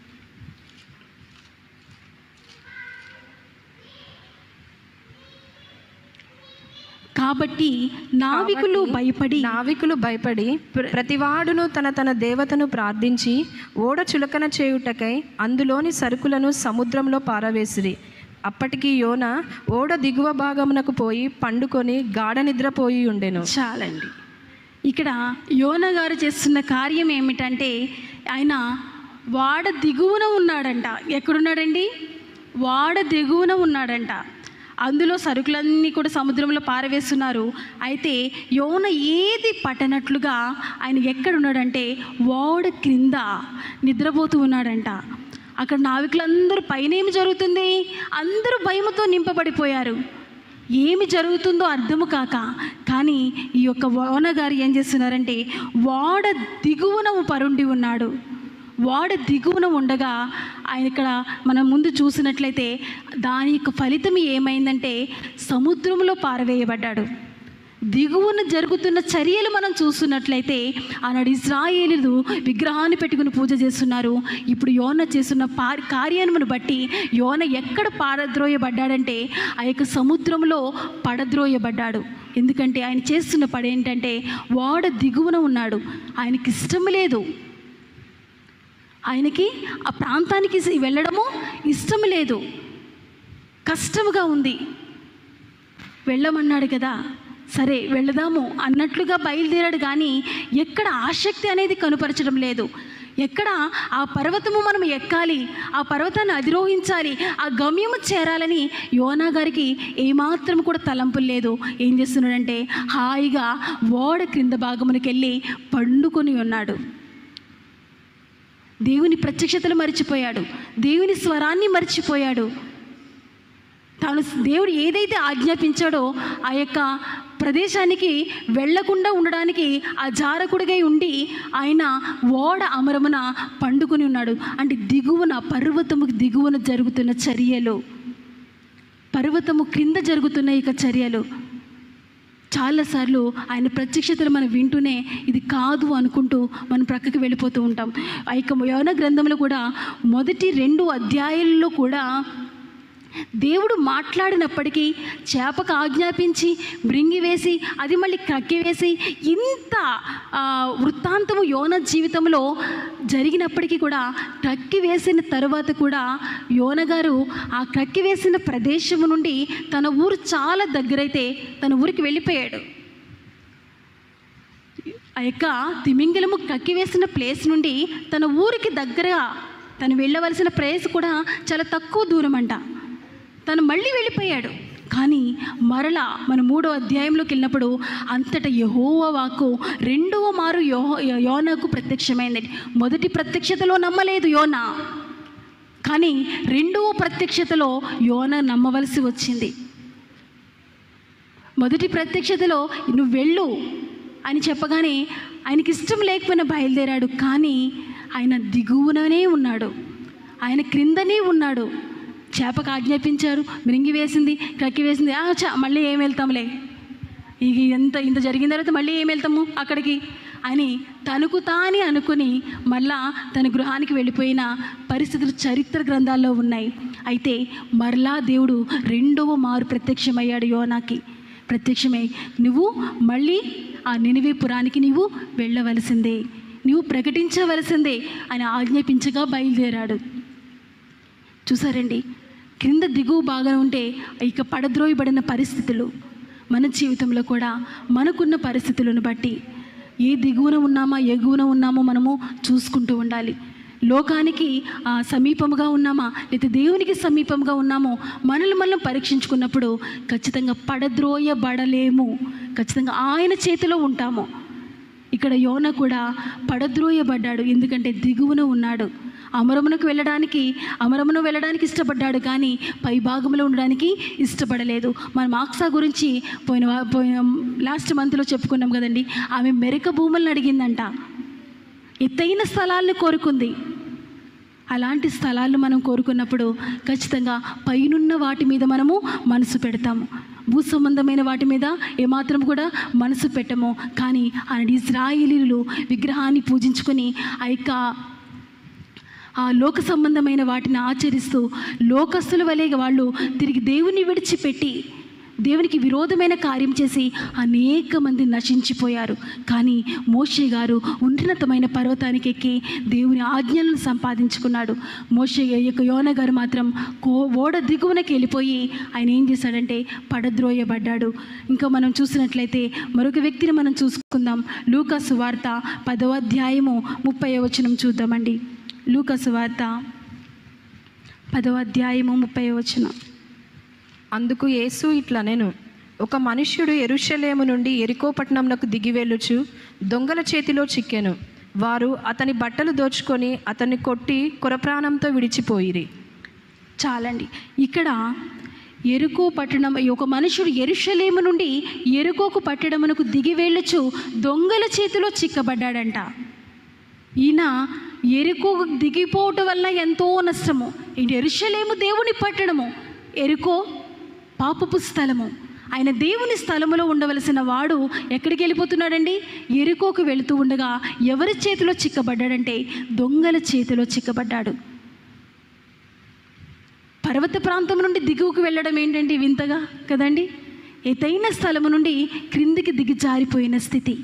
కాబట్టి నావికులు భయపడి నావికులు భయపడి ప్రతివాడును తన తన దేవతను ప్రార్థించి ఓడ చులకన చేయుటకై అందులోని సరుకులను సముద్రంలో పారవేసిరి అప్పటికి యోన ఓడ దిగువ భాగమునకు పోయి పండుకొని గాఢ నిద్రపోయి ఉండెను చాలండి ఇక్కడ యోన గారు చేస్తున్న కార్యం ఏమిటంటే ఆయన వాడ దిగువన ఉన్నాడంట ఎక్కడున్నాడండి వాడ దిగువన ఉన్నాడంట అందులో సరుకులన్నీ కూడా సముద్రంలో పారవేస్తున్నారు అయితే యోన ఏది పట్టనట్లుగా ఆయన ఎక్కడున్నాడంటే వాడ క్రింద నిద్రపోతూ ఉన్నాడంట అక్కడ నావికులందరూ పైన ఏమి జరుగుతుంది అందరూ భయముతో నింపబడిపోయారు ఏమి జరుగుతుందో అర్థము కాక కానీ ఈ యొక్క ఓన గారు ఏం చేస్తున్నారంటే వాడ దిగువన పరుండి ఉన్నాడు వాడ దిగువన ఉండగా ఆయన ఇక్కడ మనం ముందు చూసినట్లయితే దాని యొక్క ఫలితం ఏమైందంటే సముద్రంలో పారవేయబడ్డాడు దిగువన జరుగుతున్న చర్యలు మనం చూస్తున్నట్లయితే ఆనాడు ఇజ్రాయేలీలు విగ్రహాన్ని పెట్టుకుని పూజ చేస్తున్నారు ఇప్పుడు యోన చేస్తున్న పా కార్యాన్ని బట్టి యోన ఎక్కడ పారద్రోయబడ్డాడంటే ఆ యొక్క సముద్రంలో పడద్రోయబడ్డాడు ఎందుకంటే ఆయన చేస్తున్న పని ఏంటంటే వాడ దిగువన ఉన్నాడు ఆయనకి ఇష్టం లేదు ఆయనకి ఆ ప్రాంతానికి వెళ్ళడము ఇష్టం లేదు కష్టముగా ఉంది వెళ్ళమన్నాడు కదా సరే వెళదాము అన్నట్లుగా బయలుదేరాడు కానీ ఎక్కడ ఆసక్తి అనేది కనుపరచడం లేదు ఎక్కడ ఆ పర్వతము మనం ఎక్కాలి ఆ పర్వతాన్ని అధిరోహించాలి ఆ గమ్యము చేరాలని యోనా గారికి ఏమాత్రం కూడా తలంపులు లేదు ఏం చేస్తున్నాడంటే హాయిగా ఓడ క్రింద భాగమునికి వెళ్ళి పండుకొని ఉన్నాడు దేవుని ప్రత్యక్షతలు మర్చిపోయాడు దేవుని స్వరాన్ని మర్చిపోయాడు తాను దేవుడు ఏదైతే ఆజ్ఞాపించాడో ఆ యొక్క ప్రదేశానికి వెళ్లకుండా ఉండడానికి ఆ జారకుడిగై ఉండి ఆయన ఓడ అమరమున పండుకొని ఉన్నాడు అంటే దిగువన పర్వతము దిగువన జరుగుతున్న చర్యలు పర్వతము క్రింద జరుగుతున్న ఇక చర్యలు చాలాసార్లు ఆయన ప్రత్యక్షతలు మనం వింటూనే ఇది కాదు అనుకుంటూ మనం ప్రక్కకి వెళ్ళిపోతూ ఉంటాం ఆ యొక్క యోన గ్రంథంలో కూడా మొదటి రెండు అధ్యాయాల్లో కూడా దేవుడు మాట్లాడినప్పటికీ చేపకు ఆజ్ఞాపించి మృంగి వేసి అది మళ్ళీ క్రక్కి వేసి ఇంత ఆ, వృత్తాంతము యోన జీవితంలో జరిగినప్పటికీ కూడా క్రక్కి వేసిన తరువాత కూడా యోన గారు ఆ క్రక్కి వేసిన ప్రదేశం నుండి తన ఊరు చాలా దగ్గరైతే తన ఊరికి వెళ్ళిపోయాడు ఆ యొక్క తిమింగలము కక్కివేసిన ప్లేస్ నుండి తన ఊరికి దగ్గరగా తను వెళ్ళవలసిన ప్లేస్ కూడా చాలా తక్కువ దూరం అంట తను మళ్ళీ వెళ్ళిపోయాడు కానీ మరలా మన మూడో అధ్యాయంలోకి వెళ్ళినప్పుడు అంతటా యహోవ వాక్కు రెండవ మారు యోహో యోనాకు ప్రత్యక్షమైంది మొదటి ప్రత్యక్షతలో నమ్మలేదు యోనా కానీ రెండవ ప్రత్యక్షతలో యోన నమ్మవలసి వచ్చింది మొదటి ప్రత్యక్షతలో నువ్వు వెళ్ళు అని చెప్పగానే ఆయనకి ఇష్టం లేకపోయినా బయలుదేరాడు కానీ ఆయన దిగువననే ఉన్నాడు ఆయన క్రిందనే ఉన్నాడు చేపకు ఆజ్ఞాపించారు మిరింగి వేసింది కక్కి వేసింది ఆ చా మళ్ళీ ఏం వెళ్తాంలే ఇక ఎంత ఇంత జరిగిన తర్వాత మళ్ళీ ఏం వెళ్తాము అక్కడికి అని తనకు తానే అనుకుని మళ్ళా తన గృహానికి వెళ్ళిపోయిన పరిస్థితులు చరిత్ర గ్రంథాల్లో ఉన్నాయి అయితే మరలా దేవుడు రెండవ మారు ప్రత్యక్షమయ్యాడు యోనాకి ప్రత్యక్షమై నువ్వు మళ్ళీ ఆ నినివే పురానికి నీవు వెళ్ళవలసిందే నువ్వు ప్రకటించవలసిందే అని ఆజ్ఞాపించగా బయలుదేరాడు చూసారండి క్రింద దిగువ బాగా ఉంటే ఇక పడద్రోయబడిన పరిస్థితులు మన జీవితంలో కూడా మనకున్న పరిస్థితులను బట్టి ఏ దిగువన ఉన్నామా ఎగువన ఉన్నామో మనము చూసుకుంటూ ఉండాలి లోకానికి ఆ, సమీపముగా ఉన్నామా లేదా దేవునికి సమీపంగా ఉన్నామో మనల్ని మనం పరీక్షించుకున్నప్పుడు ఖచ్చితంగా పడద్రోయబడలేము ఖచ్చితంగా ఆయన చేతిలో ఉంటాము ఇక్కడ యోన కూడా పడద్రోయబడ్డాడు ఎందుకంటే దిగువన ఉన్నాడు అమరమునకు వెళ్ళడానికి అమరమును వెళ్ళడానికి ఇష్టపడ్డాడు కానీ పై భాగంలో ఉండడానికి ఇష్టపడలేదు మన మాక్సా గురించి పోయిన వా- పోయిన లాస్ట్ మంత్లో చెప్పుకున్నాం కదండి ఆమె మెరక భూములను అడిగిందంట ఎత్తైన స్థలాలను కోరుకుంది అలాంటి స్థలాలను మనం కోరుకున్నప్పుడు ఖచ్చితంగా పైనున్న వాటి మీద మనము మనసు పెడతాము భూ సంబంధమైన వాటి మీద ఏమాత్రం కూడా మనసు పెట్టము కానీ ఆనాడు ఇజ్రాయిలీలు విగ్రహాన్ని పూజించుకొని ఆ యొక్క ఆ లోక సంబంధమైన వాటిని ఆచరిస్తూ లోకస్తుల వలె వాళ్ళు తిరిగి దేవుని విడిచిపెట్టి దేవునికి విరోధమైన కార్యం చేసి అనేక మంది నశించిపోయారు కానీ మోషే గారు ఉన్నతమైన పర్వతానికి ఎక్కి దేవుని ఆజ్ఞలను సంపాదించుకున్నాడు మోషే యొక్క యోన గారు మాత్రం కో ఓడ దిగువనకి వెళ్ళిపోయి ఆయన ఏం చేశాడంటే పడద్రోయబడ్డాడు ఇంకా మనం చూసినట్లయితే మరొక వ్యక్తిని మనం చూసుకుందాం లూకాసు వార్త పదవ అధ్యాయము ముప్పై వచనం చూద్దామండి లూకాసు వార్త పదవ అధ్యాయము ముప్పై వచనం అందుకు యేసు ఇట్లా నేను ఒక మనుష్యుడు ఎరుషలేము నుండి ఎరికో పట్టణంలోకి దిగి వెళ్ళుచు దొంగల చేతిలో చిక్కెను వారు అతని బట్టలు దోచుకొని అతన్ని కొట్టి కురప్రాణంతో విడిచిపోయిరి చాలండి ఇక్కడ ఎరుకో పట్టణం ఒక మనుషుడు ఎరుషలేము నుండి ఎరుకోకు పట్టణమునకు దిగి వెళ్ళుచు దొంగల చేతిలో చిక్కబడ్డాడంట ఈయన ఎరుకోకు దిగిపోవటం వల్ల ఎంతో నష్టము ఈ ఎరుషలేము దేవుని పట్టణము ఎరుకో పాపపు స్థలము ఆయన దేవుని స్థలములో ఉండవలసిన వాడు ఎక్కడికి వెళ్ళిపోతున్నాడండి ఎరుకోకు వెళుతూ ఉండగా ఎవరి చేతిలో చిక్కబడ్డాడంటే దొంగల చేతిలో చిక్కబడ్డాడు పర్వత ప్రాంతం నుండి దిగువకు వెళ్ళడం ఏంటంటే వింతగా కదండి ఎతైన స్థలము నుండి క్రిందికి దిగి జారిపోయిన స్థితి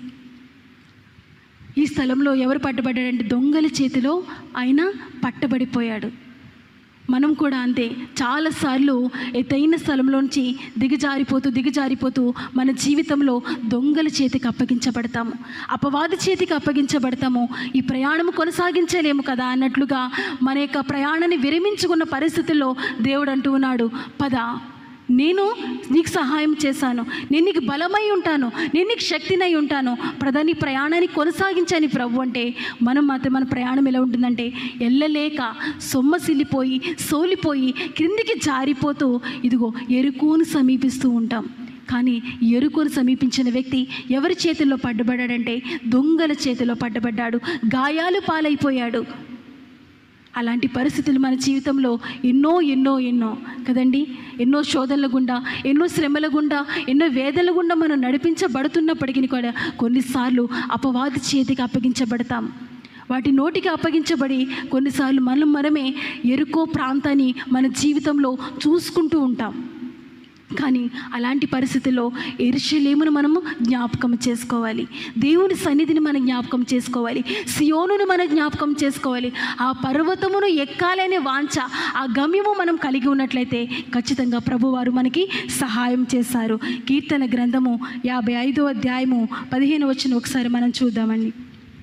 ఈ స్థలంలో ఎవరు పట్టబడ్డాడంటే దొంగల చేతిలో ఆయన పట్టబడిపోయాడు మనం కూడా అంతే చాలాసార్లు ఎత్తైన స్థలంలోంచి దిగజారిపోతూ దిగజారిపోతూ మన జీవితంలో దొంగల చేతికి అప్పగించబడతాము అపవాది చేతికి అప్పగించబడతాము ఈ ప్రయాణము కొనసాగించలేము కదా అన్నట్లుగా మన యొక్క ప్రయాణాన్ని విరమించుకున్న పరిస్థితుల్లో దేవుడు అంటూ ఉన్నాడు పద నేను నీకు సహాయం చేశాను నేను నీకు బలమై ఉంటాను నేను నీకు శక్తినై ఉంటాను ప్రధాని ప్రయాణాన్ని కొనసాగించాను ప్రభు అంటే మనం మాత్రం మన ప్రయాణం ఎలా ఉంటుందంటే ఎల్లలేక సొమ్మసిల్లిపోయి సోలిపోయి క్రిందికి జారిపోతూ ఇదిగో ఎరుకోను సమీపిస్తూ ఉంటాం కానీ ఎరుకోను సమీపించిన వ్యక్తి ఎవరి చేతుల్లో పడ్డబడ్డాడంటే దొంగల చేతిలో పడ్డబడ్డాడు గాయాలు పాలైపోయాడు అలాంటి పరిస్థితులు మన జీవితంలో ఎన్నో ఎన్నో ఎన్నో కదండి ఎన్నో శోధనల గుండా ఎన్నో శ్రమల గుండా ఎన్నో వేదనల గుండా మనం నడిపించబడుతున్నప్పటికీ కూడా కొన్నిసార్లు అపవాది చేతికి అప్పగించబడతాం వాటి నోటికి అప్పగించబడి కొన్నిసార్లు మనం మనమే ఎరుకో ప్రాంతాన్ని మన జీవితంలో చూసుకుంటూ ఉంటాం కానీ అలాంటి పరిస్థితుల్లో ఎరుషలేమును మనము జ్ఞాపకం చేసుకోవాలి దేవుని సన్నిధిని మనం జ్ఞాపకం చేసుకోవాలి సియోనును మనం జ్ఞాపకం చేసుకోవాలి ఆ పర్వతమును ఎక్కాలనే వాంఛ ఆ గమ్యము మనం కలిగి ఉన్నట్లయితే ఖచ్చితంగా ప్రభువారు మనకి సహాయం చేశారు కీర్తన గ్రంథము యాభై ఐదో అధ్యాయము పదిహేను వచ్చిన ఒకసారి మనం చూద్దామండి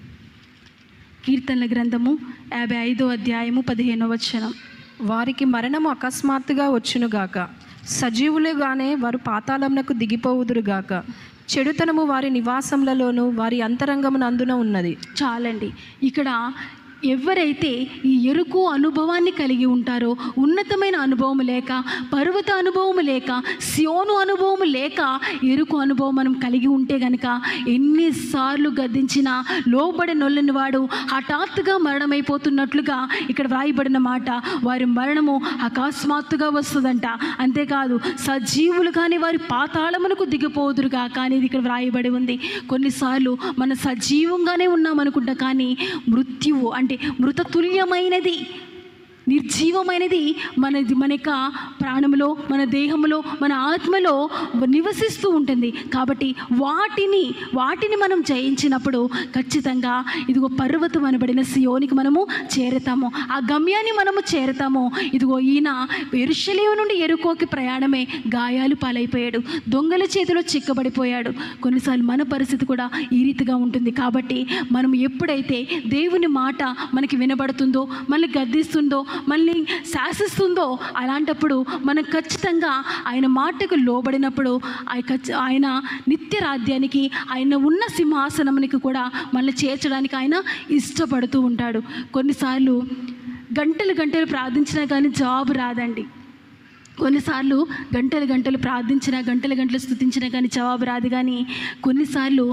కీర్తనల గ్రంథము యాభై ఐదో అధ్యాయము పదిహేనో వచనం వారికి మరణము అకస్మాత్తుగా వచ్చునుగాక సజీవులుగానే వారు పాతాళమునకు దిగిపోవుదురుగాక చెడుతనము వారి నివాసములలోను వారి అంతరంగమునందున ఉన్నది చాలండి ఇక్కడ ఎవరైతే ఈ ఎరుకు అనుభవాన్ని కలిగి ఉంటారో ఉన్నతమైన అనుభవం లేక పర్వత అనుభవం లేక సియోను అనుభవం లేక ఎరుకు అనుభవం మనం కలిగి ఉంటే గనక ఎన్నిసార్లు గద్దించినా లోబడి నొల్లని వాడు హఠాత్తుగా మరణమైపోతున్నట్లుగా ఇక్కడ వ్రాయబడిన మాట వారి మరణము అకస్మాత్తుగా వస్తుందంట అంతేకాదు సజీవులు కానీ వారి పాతాళమునకు దిగిపోదురుగా కానీ ఇది ఇక్కడ వ్రాయబడి ఉంది కొన్నిసార్లు మన సజీవంగానే ఉన్నామనుకుంటా కానీ మృత్యువు అంటే మృతతుల్యమైనది నిర్జీవమైనది మన మన యొక్క ప్రాణంలో మన దేహంలో మన ఆత్మలో నివసిస్తూ ఉంటుంది కాబట్టి వాటిని వాటిని మనం జయించినప్పుడు ఖచ్చితంగా ఇదిగో పర్వతం అనబడిన సియోనికి మనము చేరతాము ఆ గమ్యాన్ని మనము చేరతాము ఇదిగో ఈయన ఎరుషలేము నుండి ఎరుకోకి ప్రయాణమే గాయాలు పాలైపోయాడు దొంగల చేతిలో చిక్కబడిపోయాడు కొన్నిసార్లు మన పరిస్థితి కూడా ఈ రీతిగా ఉంటుంది కాబట్టి మనం ఎప్పుడైతే దేవుని మాట మనకి వినబడుతుందో మనల్ని గద్దిస్తుందో మనల్ని శాసిస్తుందో అలాంటప్పుడు మనం ఖచ్చితంగా ఆయన మాటకు లోబడినప్పుడు ఆయన ఖచ్చి- ఆయన నిత్య రాజ్యానికి ఆయన ఉన్న సింహాసనమునికి కూడా మనల్ని చేర్చడానికి ఆయన ఇష్టపడుతూ ఉంటాడు కొన్నిసార్లు గంటలు గంటలు ప్రార్థించినా కానీ జాబ్ రాదండి కొన్నిసార్లు గంటలు గంటలు ప్రార్థించినా గంటలు గంటలు స్థుతించినా కానీ జవాబు రాదు కానీ కొన్నిసార్లు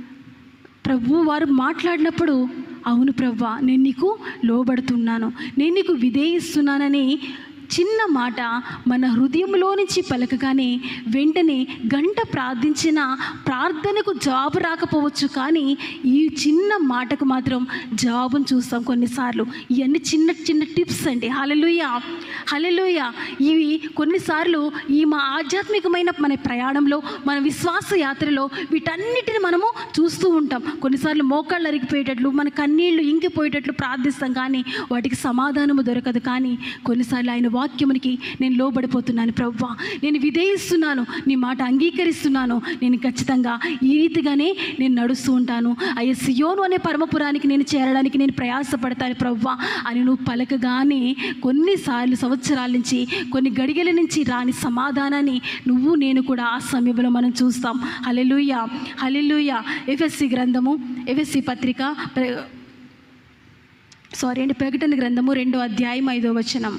ప్రభు వారు మాట్లాడినప్పుడు అవును ప్రవ్వా నేను నీకు లోబడుతున్నాను నేను నీకు విధేయిస్తున్నానని చిన్న మాట మన హృదయంలో నుంచి పలకగానే వెంటనే గంట ప్రార్థించిన ప్రార్థనకు జవాబు రాకపోవచ్చు కానీ ఈ చిన్న మాటకు మాత్రం జవాబును చూస్తాం కొన్నిసార్లు ఇవన్నీ చిన్న చిన్న టిప్స్ అండి హలలుయ హలలుయ ఇవి కొన్నిసార్లు ఈ మా ఆధ్యాత్మికమైన మన ప్రయాణంలో మన విశ్వాస యాత్రలో వీటన్నిటిని మనము చూస్తూ ఉంటాం కొన్నిసార్లు మోకాళ్ళు అరిగిపోయేటట్లు మన కన్నీళ్లు ఇంకిపోయేటట్లు ప్రార్థిస్తాం కానీ వాటికి సమాధానము దొరకదు కానీ కొన్నిసార్లు ఆయన వాక్యమునికి నేను లోబడిపోతున్నాను ప్రవ్వా నేను విధేయిస్తున్నాను నీ మాట అంగీకరిస్తున్నాను నేను ఖచ్చితంగా ఈ రీతిగానే నేను నడుస్తూ ఉంటాను అయ్యే సియోను అనే పరమపురానికి నేను చేరడానికి నేను ప్రయాసపడతాను ప్రవ్వా అని నువ్వు పలకగానే కొన్నిసార్లు సంవత్సరాల నుంచి కొన్ని గడిగల నుంచి రాని సమాధానాన్ని నువ్వు నేను కూడా ఆ సమయంలో మనం చూస్తాం హలెలుయ హలెలుయ ఎఫ్ఎస్సి గ్రంథము ఎఫ్ఎస్సి పత్రిక ప్ర- సారీ అండి ప్రకటన గ్రంథము రెండో అధ్యాయం ఐదో వచనం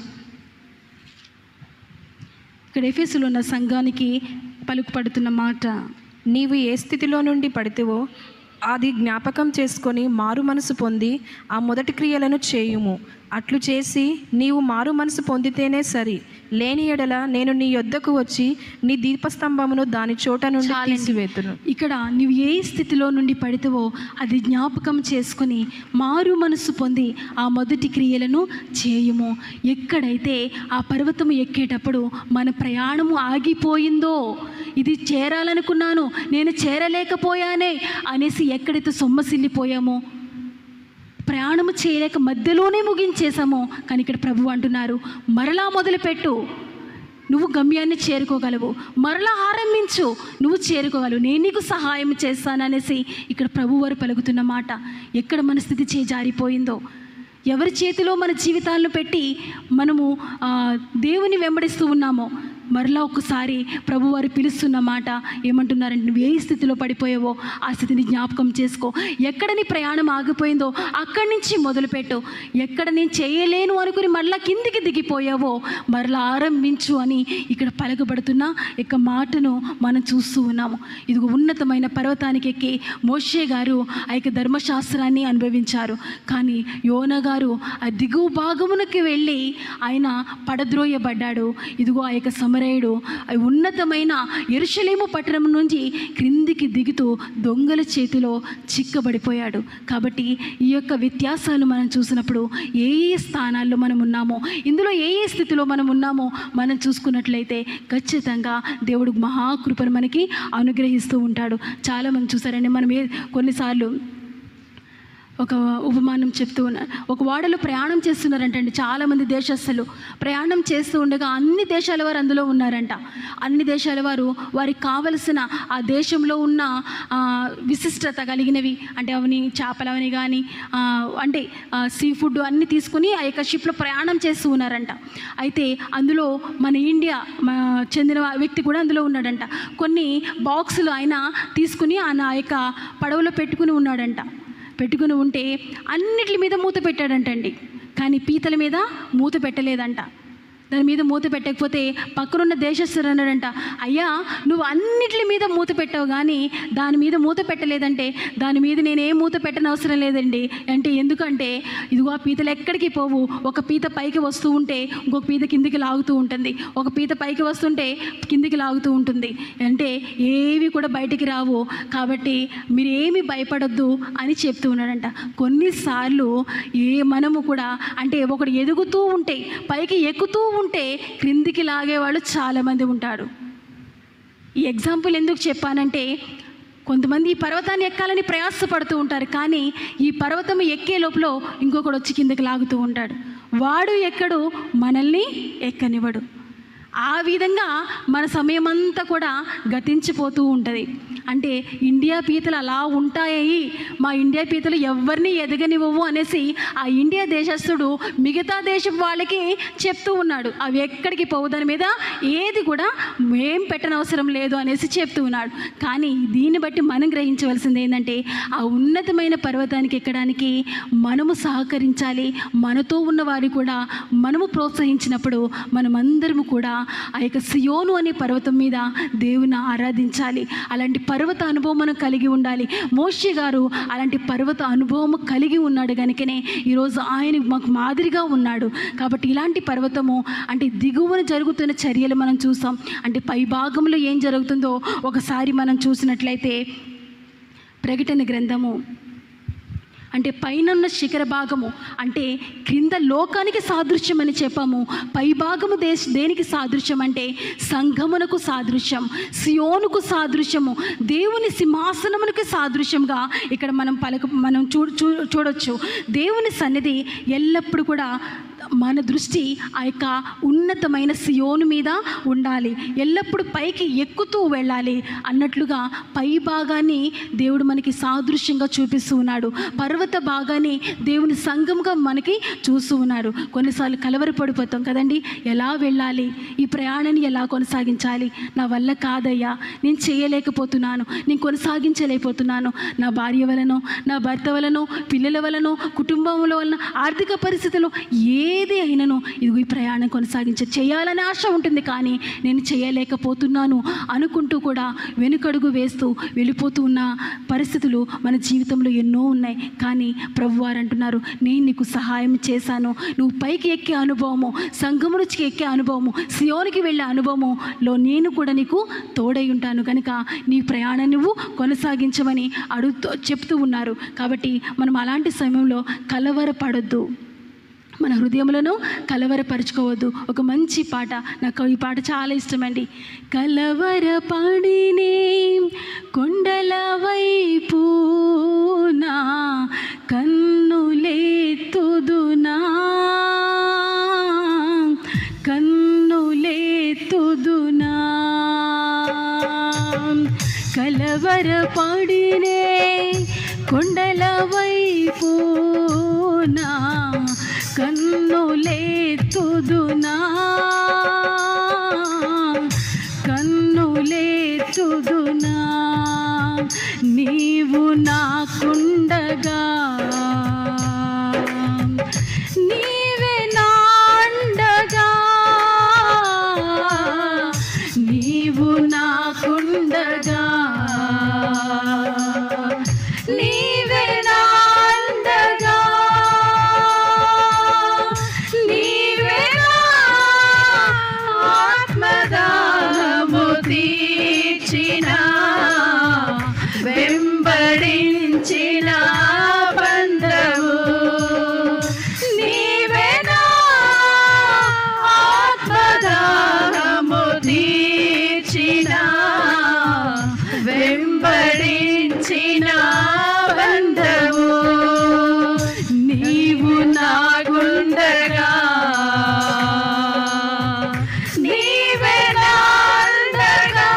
ఇక్కడ ఎఫెసులో ఉన్న సంఘానికి పలుకుపడుతున్న మాట నీవు ఏ స్థితిలో నుండి పడితేవో అది జ్ఞాపకం చేసుకొని మారు మనసు పొంది ఆ మొదటి క్రియలను చేయుము అట్లు చేసి నీవు మారు మనసు పొందితేనే సరి లేని ఎడల నేను నీ యొద్దకు వచ్చి నీ దీపస్తంభమును దాని చోట నుండి చాలండి. తీసివేతును ఇక్కడ నువ్వు ఏ స్థితిలో నుండి పడితేవో అది జ్ఞాపకం చేసుకుని మారు మనసు పొంది ఆ మొదటి క్రియలను చేయుము ఎక్కడైతే ఆ పర్వతము ఎక్కేటప్పుడు మన ప్రయాణము ఆగిపోయిందో ఇది చేరాలనుకున్నాను నేను చేరలేకపోయానే అనేసి ఎక్కడైతే సొమ్మసిల్లిపోయామో ప్రయాణము చేయలేక మధ్యలోనే ముగించేశామో కానీ ఇక్కడ ప్రభు అంటున్నారు మరలా మొదలుపెట్టు నువ్వు గమ్యాన్ని చేరుకోగలవు మరలా ఆరంభించు నువ్వు చేరుకోగలవు నేను నీకు సహాయం చేస్తాననేసి ఇక్కడ ప్రభువారు పలుకుతున్న మాట ఎక్కడ మన స్థితి చేజారిపోయిందో ఎవరి చేతిలో మన జీవితాలను పెట్టి మనము ఆ, దేవుని వెంబడిస్తూ ఉన్నామో మరలా ఒక్కసారి ప్రభువారు పిలుస్తున్న మాట ఏమంటున్నారంటే నువ్వు ఏ స్థితిలో పడిపోయావో ఆ స్థితిని జ్ఞాపకం చేసుకో ఎక్కడ నీ ప్రయాణం ఆగిపోయిందో అక్కడి నుంచి మొదలుపెట్టు ఎక్కడ నేను చేయలేను అనుకుని మరలా కిందికి దిగిపోయావో మరలా ఆరంభించు అని ఇక్కడ పలకబడుతున్న యొక్క మాటను మనం చూస్తూ ఉన్నాము ఇది ఉన్నతమైన పర్వతానికి ఎక్కి మోషే గారు ఆ యొక్క ధర్మశాస్త్రాన్ని అనుభవించారు కానీ యోన గారు ఆ దిగువ భాగమునకి వెళ్ళి ఆయన పడద్రోయబడ్డాడు ఇదిగో ఆ యొక్క సమరయుడు ఆ ఉన్నతమైన ఎరుషలేము పట్టణం నుంచి క్రిందికి దిగుతూ దొంగల చేతిలో చిక్కబడిపోయాడు కాబట్టి ఈ యొక్క వ్యత్యాసాలు మనం చూసినప్పుడు ఏ ఏ స్థానాల్లో మనం ఉన్నామో ఇందులో ఏ ఏ స్థితిలో మనం ఉన్నామో మనం చూసుకున్నట్లయితే ఖచ్చితంగా దేవుడు మహాకృపను మనకి అనుగ్రహిస్తూ ఉంటాడు చాలామంది చూసారండి మనం ఏ కొన్నిసార్లు ఒక ఉపమానం చెప్తూ ఉన్నారు ఒక వాడలో ప్రయాణం చేస్తున్నారంటండి చాలామంది దేశస్తులు ప్రయాణం చేస్తూ ఉండగా అన్ని దేశాల వారు అందులో ఉన్నారంట అన్ని దేశాల వారు వారికి కావలసిన ఆ దేశంలో ఉన్న ఆ, విశిష్టత కలిగినవి అంటే అవని చేపలు అవని కానీ అంటే సీ ఫుడ్ అన్నీ తీసుకుని ఆ యొక్క షిప్లో ప్రయాణం చేస్తూ ఉన్నారంట అయితే అందులో మన ఇండియా మా చెందిన వ్యక్తి కూడా అందులో ఉన్నాడంట కొన్ని బాక్సులు ఆయన తీసుకుని ఆయన ఆ యొక్క పడవలో పెట్టుకుని ఉన్నాడంట పెట్టుకుని ఉంటే అన్నిటి మీద మూత పెట్టాడంటండి కానీ పీతల మీద మూత పెట్టలేదంట దాని మీద మూత పెట్టకపోతే పక్కనున్న దేశస్థుడు అన్నాడంట అయ్యా నువ్వు అన్నిటి మీద మూత పెట్టావు కానీ దాని మీద మూత పెట్టలేదంటే దాని మీద నేను ఏ మూత పెట్టని అవసరం లేదండి అంటే ఎందుకంటే ఇదిగో ఆ పీతలు ఎక్కడికి పోవు ఒక పీత పైకి వస్తూ ఉంటే ఇంకొక పీత కిందికి లాగుతూ ఉంటుంది ఒక పీత పైకి వస్తుంటే కిందికి లాగుతూ ఉంటుంది అంటే ఏవి కూడా బయటికి రావు కాబట్టి మీరు ఏమి భయపడొద్దు అని చెప్తూ ఉన్నాడంట కొన్నిసార్లు ఏ మనము కూడా అంటే ఒకడు ఎదుగుతూ ఉంటే పైకి ఎక్కుతూ ఉంటే క్రిందికి లాగేవాళ్ళు చాలామంది ఉంటారు ఈ ఎగ్జాంపుల్ ఎందుకు చెప్పానంటే కొంతమంది ఈ పర్వతాన్ని ఎక్కాలని ప్రయాసపడుతూ ఉంటారు కానీ ఈ పర్వతం ఎక్కే లోపల ఇంకొకడు వచ్చి కిందకి లాగుతూ ఉంటాడు వాడు ఎక్కడు మనల్ని ఎక్కనివ్వడు ఆ విధంగా మన సమయం అంతా కూడా గతించిపోతూ ఉంటుంది అంటే ఇండియా పీతలు అలా ఉంటాయి మా ఇండియా పీతలు ఎవరిని ఎదగనివ్వవు అనేసి ఆ ఇండియా దేశస్థుడు మిగతా దేశం వాళ్ళకి చెప్తూ ఉన్నాడు అవి ఎక్కడికి పోవు దాని మీద ఏది కూడా ఏం పెట్టనవసరం లేదు అనేసి చెప్తూ ఉన్నాడు కానీ దీన్ని బట్టి మనం గ్రహించవలసింది ఏంటంటే ఆ ఉన్నతమైన పర్వతానికి ఎక్కడానికి మనము సహకరించాలి మనతో ఉన్న వారి కూడా మనము ప్రోత్సహించినప్పుడు మనమందరము కూడా ఆ యొక్క సియోను అనే పర్వతం మీద దేవుని ఆరాధించాలి అలాంటి పర్వత అనుభవం మనం కలిగి ఉండాలి మోషే గారు అలాంటి పర్వత అనుభవం కలిగి ఉన్నాడు కనుకనే ఈరోజు ఆయన మాకు మాదిరిగా ఉన్నాడు కాబట్టి ఇలాంటి పర్వతము అంటే దిగువన జరుగుతున్న చర్యలు మనం చూసాం అంటే పై భాగంలో ఏం జరుగుతుందో ఒకసారి మనం చూసినట్లయితే ప్రకటన గ్రంథము అంటే పైనున్న శిఖర భాగము అంటే క్రింద లోకానికి సాదృశ్యం అని చెప్పాము పై భాగము దేశ దేనికి సాదృశ్యం అంటే సంఘమునకు సాదృశ్యం సియోనుకు సాదృశ్యము దేవుని సింహాసనమునకు సాదృశ్యంగా ఇక్కడ మనం పలక మనం చూ చూ చూడొచ్చు దేవుని సన్నిధి ఎల్లప్పుడూ కూడా మన దృష్టి ఆ యొక్క ఉన్నతమైన సియోను మీద ఉండాలి ఎల్లప్పుడూ పైకి ఎక్కుతూ వెళ్ళాలి అన్నట్లుగా పై భాగాన్ని దేవుడు మనకి సాదృశ్యంగా చూపిస్తూ ఉన్నాడు పర్వత భాగాన్ని దేవుని సంఘంగా మనకి చూస్తూ ఉన్నాడు కొన్నిసార్లు కలవరపడిపోతాం కదండి ఎలా వెళ్ళాలి ఈ ప్రయాణాన్ని ఎలా కొనసాగించాలి నా వల్ల కాదయ్యా నేను చేయలేకపోతున్నాను నేను కొనసాగించలేకపోతున్నాను నా భార్య వలనో నా భర్త వలనో పిల్లల వలనో కుటుంబంలో వలన ఆర్థిక పరిస్థితుల్లో ఏది అయినను ఇది ఈ ప్రయాణం కొనసాగించ చేయాలనే ఆశ ఉంటుంది కానీ నేను చేయలేకపోతున్నాను అనుకుంటూ కూడా వెనుకడుగు వేస్తూ వెళ్ళిపోతూ ఉన్న పరిస్థితులు మన జీవితంలో ఎన్నో ఉన్నాయి కానీ ప్రభువారు అంటున్నారు నేను నీకు సహాయం చేశాను నువ్వు పైకి ఎక్కే అనుభవము సంఘము నుంచి ఎక్కే అనుభవము సియోనికి వెళ్ళే అనుభవములో నేను కూడా నీకు తోడై ఉంటాను కనుక నీ ప్రయాణం నువ్వు కొనసాగించమని అడుగుతూ చెప్తూ ఉన్నారు కాబట్టి మనం అలాంటి సమయంలో కలవరపడొద్దు మన హృదయములను కలవరపరుచుకోవద్దు ఒక మంచి పాట నాకు ఈ పాట చాలా ఇష్టమండి కలవరపడినే కొండల వైపు నా కన్నులేతుదునా కన్నులేతుదునా కలవరపడినే కొండల వైపు నా కన్నులేతుదునా కన్నులేతుదునా నీవు నాకుండగా నీవే నాండగా నీవు నాకుండగా నీవే నాండగా నీవే నా ఆత్మదాహము తీర్చిన వెంబడించిన బంధవు నీవే నా ఆత్మదాహము తీర్చిన వెంబడించిన బంధవు నీవు నా గుండగా నీవే నా అండగా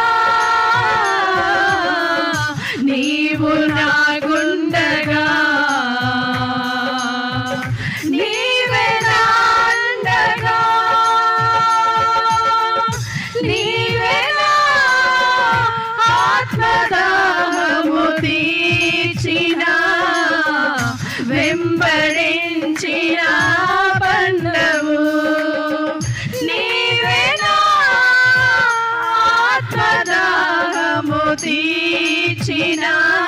నీవు నా గుండగా నీవే నా అండగా నీవే నా ఆత్మదాహము తీర్చిన వెంబడించిన బంధవు నీవే నా ఆత్మదాహము తీర్చిన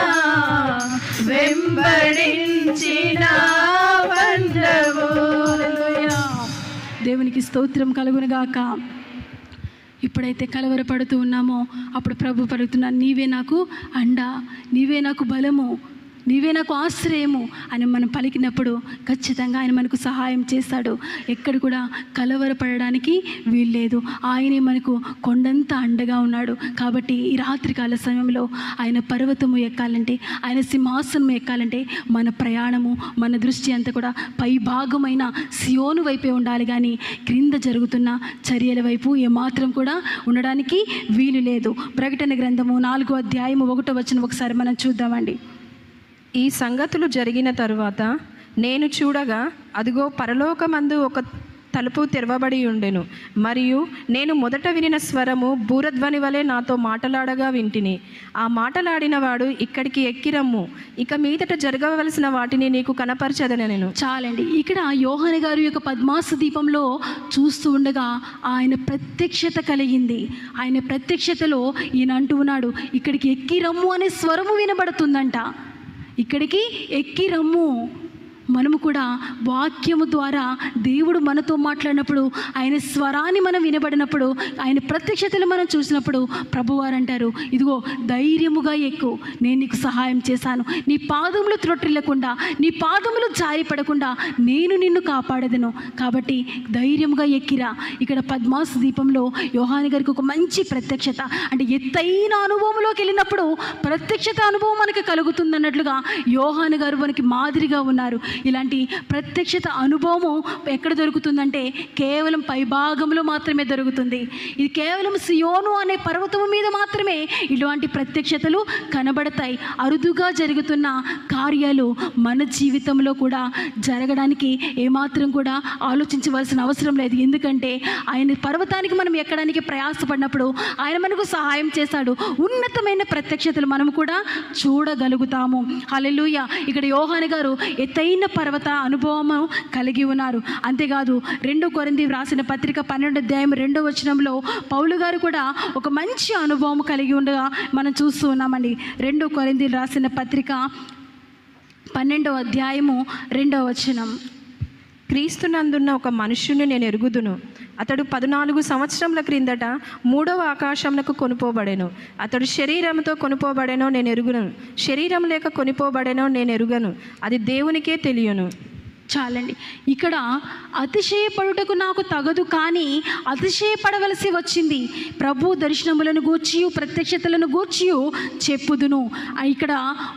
వెంబడించిన బంధవు దేవునికి స్తోత్రం కలుగునుగాక ఇప్పుడైతే కలవరపడుతూ ఉన్నామో అప్పుడు ప్రభు పడుతున్నాను నీవే నాకు అండ నీవే నాకు బలము నీవే నాకు ఆశ్రయము అని మనం పలికినప్పుడు ఖచ్చితంగా ఆయన మనకు సహాయం చేస్తాడు ఎక్కడ కూడా కలవరపడడానికి వీల్లేదు ఆయనే మనకు కొండంత అండగా ఉన్నాడు కాబట్టి ఈ రాత్రికాల సమయంలో ఆయన పర్వతము ఎక్కాలంటే ఆయన సింహాసనం ఎక్కాలంటే మన ప్రయాణము మన దృష్టి అంతా కూడా పై భాగమైన సియోను వైపే ఉండాలి కానీ క్రింద జరుగుతున్న చర్యల వైపు ఏమాత్రం కూడా ఉండడానికి వీలు లేదు ప్రకటన గ్రంథము నాలుగో అధ్యాయము ఒకటో వచ్చిన ఒకసారి మనం చూద్దామండి ఈ సంగతులు జరిగిన తరువాత నేను చూడగా అదిగో పరలోకమందు ఒక తలుపు తెరవబడి ఉండెను మరియు నేను మొదట వినిన స్వరము బూరధ్వని వలె నాతో మాటలాడగా వింటిని ఆ మాటలాడిన వాడు ఇక్కడికి ఎక్కిరమ్ము ఇక మీదట జరగవలసిన వాటిని నీకు కనపరచదని నేను చాలండి ఇక్కడ యోహాన గారు యొక్క పద్మాసు దీపంలో చూస్తూ ఉండగా ఆయన ప్రత్యక్షత కలిగింది ఆయన ప్రత్యక్షతలో ఈయన అంటూ ఉన్నాడు ఇక్కడికి ఎక్కి రమ్ము అనే స్వరము వినబడుతుందంట ఇక్కడికి ఎక్కి రమ్ము మనము కూడా వాక్యము ద్వారా దేవుడు మనతో మాట్లాడినప్పుడు ఆయన స్వరాన్ని మనం వినబడినప్పుడు ఆయన ప్రత్యక్షతలు మనం చూసినప్పుడు ప్రభువారు అంటారు ఇదిగో ధైర్యముగా ఎక్కు నేను నీకు సహాయం చేశాను నీ పాదములు త్రొట్టిల్లకుండా నీ పాదములు జారిపడకుండా నేను నిన్ను కాపాడదను కాబట్టి ధైర్యముగా ఎక్కిరా ఇక్కడ పద్మాసు దీపంలో యోహాని గారికి ఒక మంచి ప్రత్యక్షత అంటే ఎత్తైన అనుభవంలోకి వెళ్ళినప్పుడు ప్రత్యక్షత అనుభవం మనకి కలుగుతుంది అన్నట్లుగా యోహాను గారు మనకి మాదిరిగా ఉన్నారు ఇలాంటి ప్రత్యక్షత అనుభవము ఎక్కడ దొరుకుతుందంటే కేవలం పైభాగంలో మాత్రమే దొరుకుతుంది ఇది కేవలం సియోను అనే పర్వతము మీద మాత్రమే ఇలాంటి ప్రత్యక్షతలు కనబడతాయి అరుదుగా జరుగుతున్న కార్యాలు మన జీవితంలో కూడా జరగడానికి ఏమాత్రం కూడా ఆలోచించవలసిన అవసరం లేదు ఎందుకంటే ఆయన పర్వతానికి మనం ఎక్కడానికి ప్రయాసపడినప్పుడు ఆయన మనకు సహాయం చేశాడు ఉన్నతమైన ప్రత్యక్షతలు మనం కూడా చూడగలుగుతాము హల్లెలూయా ఇక్కడ యోహాని గారు ఎత్తైన పర్వత అనుభవము కలిగి ఉన్నారు అంతేకాదు రెండో కొరింది వ్రాసిన పత్రిక పన్నెండు అధ్యాయం రెండో వచనంలో పౌలు గారు కూడా ఒక మంచి అనుభవం కలిగి ఉండగా మనం చూస్తూ ఉన్నామండి రెండో కొరింది రాసిన పత్రిక పన్నెండవ అధ్యాయము రెండవ వచనం క్రీస్తునందున్న ఒక మనుష్యుని నేను ఎరుగుదును అతడు పద్నాలుగు సంవత్సరముల క్రిందట మూడవ ఆకాశమునకు కొనుపోబడెను అతడు శరీరంతో కొనుపోబడెనో నేను ఎరుగును శరీరం లేక కొనుపోబడెనో నేను ఎరుగను అది దేవునికే తెలియను చాలండి ఇక్కడ అతిశయపడుటకు నాకు తగదు కానీ అతిశయపడవలసి వచ్చింది ప్రభు దర్శనములను గూర్చి ప్రత్యక్షతలను గూర్చి చెప్పుదును ఆ ఇక్కడ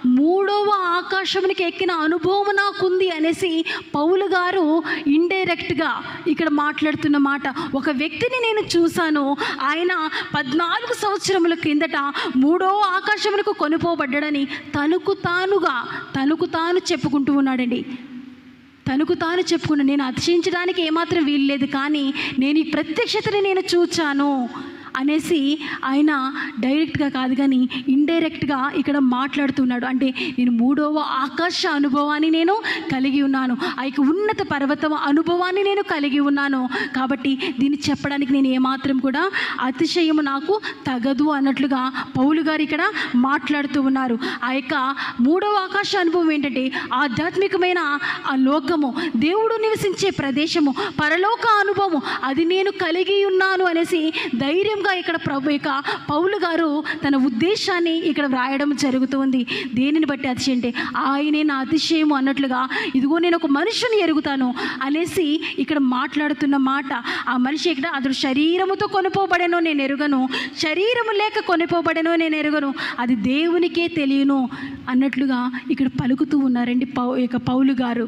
మూడవ ఆకాశమునికి ఎక్కిన అనుభవం నాకుంది అనేసి పౌలు గారు ఇండైరెక్ట్గా ఇక్కడ మాట్లాడుతున్న మాట ఒక వ్యక్తిని నేను చూశాను ఆయన పద్నాలుగు సంవత్సరముల కిందట మూడో ఆకాశములకు కొనుపోబడ్డాడని తనకు తానుగా తనకు తాను చెప్పుకుంటూ ఉన్నాడండి తనకు తాను చెప్పుకున్న నేను అతిశయించడానికి ఏమాత్రం వీల్లేదు కానీ నేను ఈ ప్రత్యక్షతని నేను చూచాను అనేసి ఆయన డైరెక్ట్గా కాదు కానీ ఇండైరెక్ట్గా ఇక్కడ మాట్లాడుతున్నాడు అంటే నేను మూడవ ఆకాశ అనుభవాన్ని నేను కలిగి ఉన్నాను ఆ యొక్క ఉన్నత పర్వతం అనుభవాన్ని నేను కలిగి ఉన్నాను కాబట్టి దీన్ని చెప్పడానికి నేను ఏమాత్రం కూడా అతిశయము నాకు తగదు అన్నట్లుగా పౌలు గారు ఇక్కడ మాట్లాడుతూ ఉన్నారు ఆ యొక్క మూడవ ఆకాశ అనుభవం ఏంటంటే ఆధ్యాత్మికమైన ఆ లోకము దేవుడు నివసించే ప్రదేశము పరలోక అనుభవము అది నేను కలిగి ఉన్నాను అనేసి ధైర్యంగా ఇక్కడ ప్రభు యొక్క పౌలు గారు తన ఉద్దేశాన్ని ఇక్కడ వ్రాయడం జరుగుతుంది దేనిని బట్టి అతిశయం అంటే ఆయనే నా అతిశయము అన్నట్లుగా ఇదిగో నేను ఒక మనుషుని ఎరుగుతాను అనేసి ఇక్కడ మాట్లాడుతున్న మాట ఆ మనిషి ఇక్కడ అతడు శరీరముతో కొనుపోబడెనో నేను ఎరుగను శరీరము లేక కొనుపోబడెనో నేను ఎరుగను అది దేవునికే తెలియను అన్నట్లుగా ఇక్కడ పలుకుతూ ఉన్నారండి పౌ యొక్క పౌలు గారు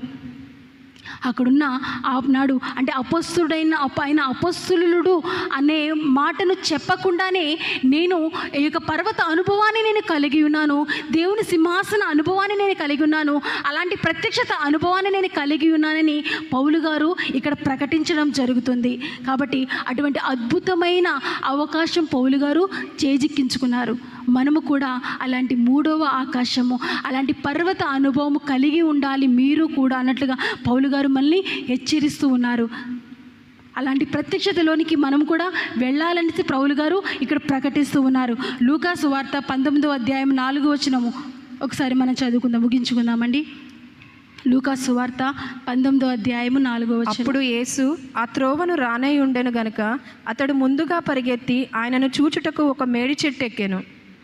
అక్కడున్న ఆనాడు అంటే అపస్తుడైన అప- ఆయన అపస్తులుడు అనే మాటను చెప్పకుండానే నేను ఈ యొక్క పర్వత అనుభవాన్ని నేను కలిగి ఉన్నాను దేవుని సింహాసన అనుభవాన్ని నేను కలిగి ఉన్నాను అలాంటి ప్రత్యక్షత అనుభవాన్ని నేను కలిగి ఉన్నానని పౌలు గారు ఇక్కడ ప్రకటించడం జరుగుతుంది కాబట్టి అటువంటి అద్భుతమైన అవకాశం పౌలు గారు చేజిక్కించుకున్నారు మనము కూడా అలాంటి మూడవ ఆకాశము అలాంటి పర్వత అనుభవము కలిగి ఉండాలి మీరు కూడా అన్నట్లుగా పౌలు గారు మళ్ళీ హెచ్చరిస్తూ ఉన్నారు అలాంటి ప్రత్యక్షతలోనికి మనం కూడా వెళ్ళాలనేసి పౌలు గారు ఇక్కడ ప్రకటిస్తూ ఉన్నారు లూకాసు వార్త పంతొమ్మిదో అధ్యాయం నాలుగు వచనము ఒకసారి మనం చదువుకుందాం ముగించుకుందామండి లూకాసు వార్త పంతొమ్మిదో అధ్యాయము నాలుగో వచనం అప్పుడు యేసు ఆ త్రోవను రానై ఉండెను గనుక అతడు ముందుగా పరిగెత్తి ఆయనను చూచుటకు ఒక మేడి చెట్టు ఎక్కాను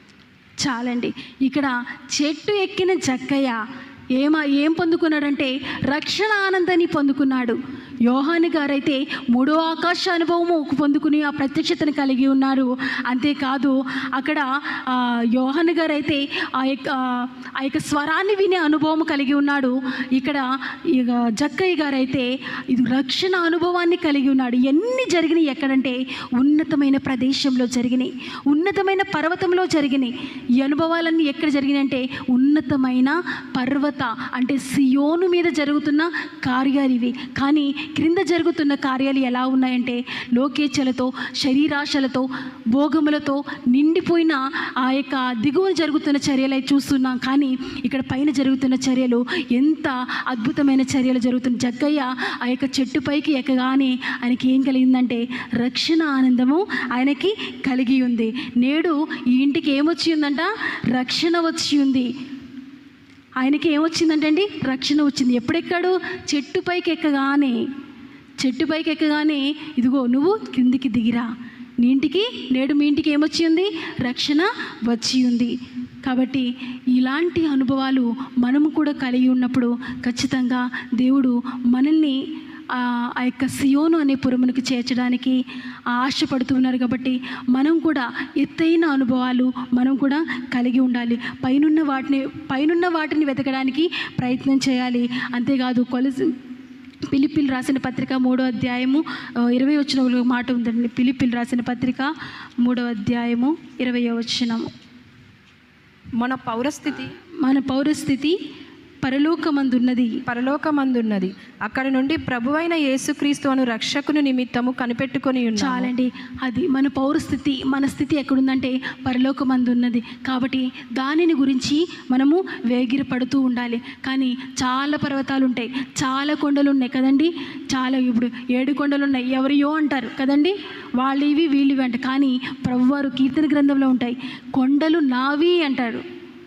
చాలండి ఇక్కడ చెట్టు ఎక్కిన జక్కయ్య ఏమా ఏం పొందుకున్నాడంటే రక్షణ ఆనందాన్ని పొందుకున్నాడు యోహాని గారైతే మూడో ఆకాశ అనుభవము పొందుకుని ఆ ప్రత్యక్షతను కలిగి ఉన్నారు అంతేకాదు అక్కడ ఆ, యోహాని గారైతే ఆ యొక్క ఆ యొక్క స్వరాన్ని వినే అనుభవం కలిగి ఉన్నాడు ఇక్కడ ఇక జక్కయ్య గారైతే ఇది రక్షణ అనుభవాన్ని కలిగి ఉన్నాడు ఎన్ని జరిగినాయి ఎక్కడంటే ఉన్నతమైన ప్రదేశంలో జరిగినాయి ఉన్నతమైన పర్వతంలో జరిగినాయి ఈ అనుభవాలన్నీ ఎక్కడ జరిగినాయి అంటే ఉన్నతమైన పర్వత అంటే సియోను మీద జరుగుతున్న కార్యాలు ఇవి కానీ క్రింద జరుగుతున్న కార్యాలు ఎలా ఉన్నాయంటే లోకేచ్ఛలతో శరీరాశలతో భోగములతో నిండిపోయిన ఆ యొక్క దిగువన జరుగుతున్న చర్యలు అయి చూస్తున్నాం కానీ ఇక్కడ పైన జరుగుతున్న చర్యలు ఎంత అద్భుతమైన చర్యలు జరుగుతున్న జగ్గయ్య ఆ యొక్క చెట్టు పైకి ఎక్కగానే ఆయనకి ఏం కలిగిందంటే రక్షణ ఆనందము ఆయనకి కలిగి ఉంది నేడు ఈ ఇంటికి ఏమొచ్చి ఉందంట రక్షణ వచ్చి ఉంది ఆయనకి ఏమొచ్చిందంటే అండి రక్షణ వచ్చింది ఎప్పుడెక్కాడు చెట్టు పైకి ఎక్కగానే చెట్టు పైకి ఎక్కగానే ఇదిగో నువ్వు కిందికి దిగిరా నీ ఇంటికి నేడు మీ ఇంటికి ఏమొచ్చి ఉంది రక్షణ వచ్చి ఉంది కాబట్టి ఇలాంటి అనుభవాలు మనము కూడా కలిగి ఉన్నప్పుడు ఖచ్చితంగా దేవుడు మనల్ని ఆ ఆ యొక్క సియోను అనే పురమునికి చేర్చడానికి ఆశపడుతూ ఉన్నారు కాబట్టి మనం కూడా ఎత్తైన అనుభవాలు మనం కూడా కలిగి ఉండాలి పైనున్న వాటిని పైనున్న వాటిని వెతకడానికి ప్రయత్నం చేయాలి అంతేకాదు కొలసి పిలిపిల్ రాసిన పత్రిక మూడో అధ్యాయము ఆ, ఇరవై వచ్చిన ఒక మాట ఉందండి పిలిపిల్ రాసిన పత్రిక మూడో అధ్యాయము ఇరవై వచ్చినము మన పౌరస్థితి మన పౌరస్థితి పరలోకమందున్నది పరలోకమందున్నది అక్కడి నుండి ప్రభువైన యేసుక్రీస్తు అను రక్షకుని నిమిత్తము కనిపెట్టుకొని ఉన్నాము చాలండి అది మన పౌరస్థితి మన స్థితి ఎక్కడుందంటే పరలోకమందు ఉన్నది కాబట్టి దానిని గురించి మనము వేగిరి పడుతూ ఉండాలి కానీ చాలా పర్వతాలు ఉంటాయి చాలా కొండలు ఉన్నాయి కదండి చాలా ఇప్పుడు ఏడు కొండలు ఉన్నాయి ఎవరియో అంటారు కదండి వాళ్ళు ఇవి వీళ్ళు ఇవి అంట కానీ ప్రభువారు కీర్తన గ్రంథంలో ఉంటాయి కొండలు నావి అంటారు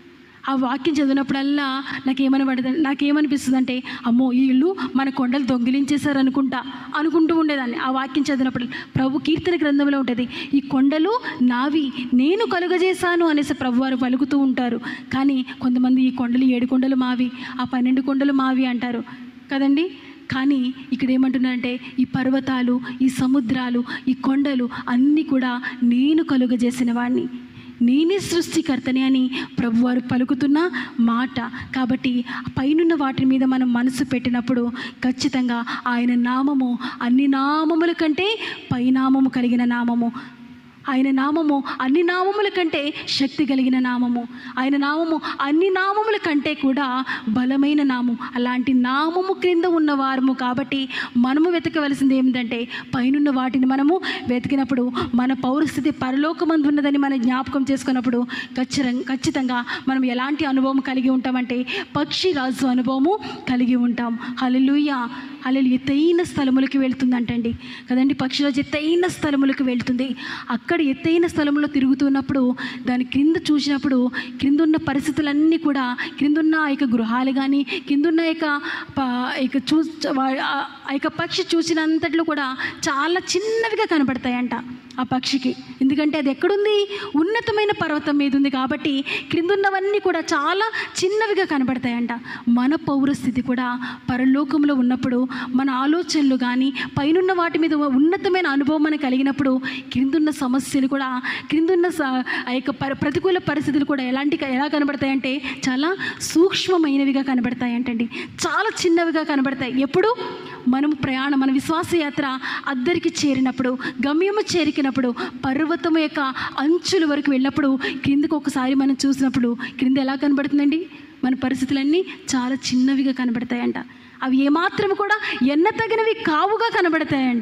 ఆ వాక్యం చదివినప్పుడల్లా నాకేమని పడుతుంది నాకేమనిపిస్తుంది అంటే అమ్మో వీళ్ళు మన కొండలు దొంగిలించేశారు అనుకుంటా అనుకుంటూ ఉండేదాన్ని ఆ వాక్యం చదివినప్పుడు ప్రభు కీర్తన గ్రంథంలో ఉంటుంది ఈ కొండలు నావి నేను కలుగజేశాను అనేసి ప్రభువారు పలుకుతూ ఉంటారు కానీ కొంతమంది ఈ కొండలు ఏడు కొండలు మావి ఆ పన్నెండు కొండలు మావి అంటారు కదండి కానీ ఇక్కడ ఏమంటున్నారంటే ఈ పర్వతాలు ఈ సముద్రాలు ఈ కొండలు అన్నీ కూడా నేను కలుగజేసిన వాడిని నేనే సృష్టికర్తని అని ప్రభువారు పలుకుతున్న మాట కాబట్టి పైనున్న వాటి మీద మనం మనసు పెట్టినప్పుడు ఖచ్చితంగా ఆయన నామము అన్ని నామముల కంటే పైనామము కలిగిన నామము ఆయన నామము అన్ని నామముల కంటే శక్తి కలిగిన నామము ఆయన నామము అన్ని నామముల కంటే కూడా బలమైన నామం అలాంటి నామము క్రింద ఉన్నవారము కాబట్టి మనము వెతకవలసింది ఏమిటంటే పైనున్న వాటిని మనము వెతికినప్పుడు మన పౌరస్థితి పరలోకమందు ఉన్నదని మనం జ్ఞాపకం చేసుకున్నప్పుడు ఖచ్చితంగా ఖచ్చితంగా మనం ఎలాంటి అనుభవం కలిగి ఉంటామంటే పక్షి రాజు అనుభవము కలిగి ఉంటాం హల్లెలూయా హల్లెలూయా ఎత్తైన స్థలములకి వెళ్తుందంటండి కదండి పక్షిరాజు ఎత్తైన స్థలములకు వెళ్తుంది అక్కడ ఎత్తైన స్థలంలో తిరుగుతున్నప్పుడు దాని క్రింద చూసినప్పుడు క్రింద ఉన్న పరిస్థితులన్నీ కూడా క్రిందున్న ఆ యొక్క గృహాలు కానీ కిందున్న యొక్క ప- ఇక చూ వా- ఆ- ఆ యొక్క పక్షి చూసినంతట్లో కూడా చాలా చిన్నవిగా కనబడతాయంట ఆ పక్షికి ఎందుకంటే అది ఎక్కడుంది ఉన్నతమైన పర్వతం మీద ఉంది కాబట్టి క్రిందున్నవన్నీ కూడా చాలా చిన్నవిగా కనబడతాయంట మన పౌరస్థితి కూడా పరలోకంలో ఉన్నప్పుడు మన ఆలోచనలు కానీ పైనున్న వాటి మీద ఉన్నతమైన అనుభవం మనకు కలిగినప్పుడు క్రిందున్న సమస్యలు కూడా క్రిందున్న స- ఆ యొక్క పర ప్రతికూల పరిస్థితులు కూడా ఎలాంటి ఎలా కనబడతాయంటే చాలా సూక్ష్మమైనవిగా కనబడతాయంటండి చాలా చిన్నవిగా కనబడతాయి ఎప్పుడు మనం ప్రయాణం మన విశ్వాస యాత్ర అద్దరికి చేరినప్పుడు గమ్యము చేరికినప్పుడు పర్వతం యొక్క అంచుల వరకు వెళ్ళినప్పుడు క్రిందకు ఒకసారి మనం చూసినప్పుడు క్రింద ఎలా కనబడుతుందండి మన పరిస్థితులన్నీ చాలా చిన్నవిగా కనబడతాయంట అవి ఏమాత్రం కూడా ఎన్నతగినవి కావుగా కనబడతాయంట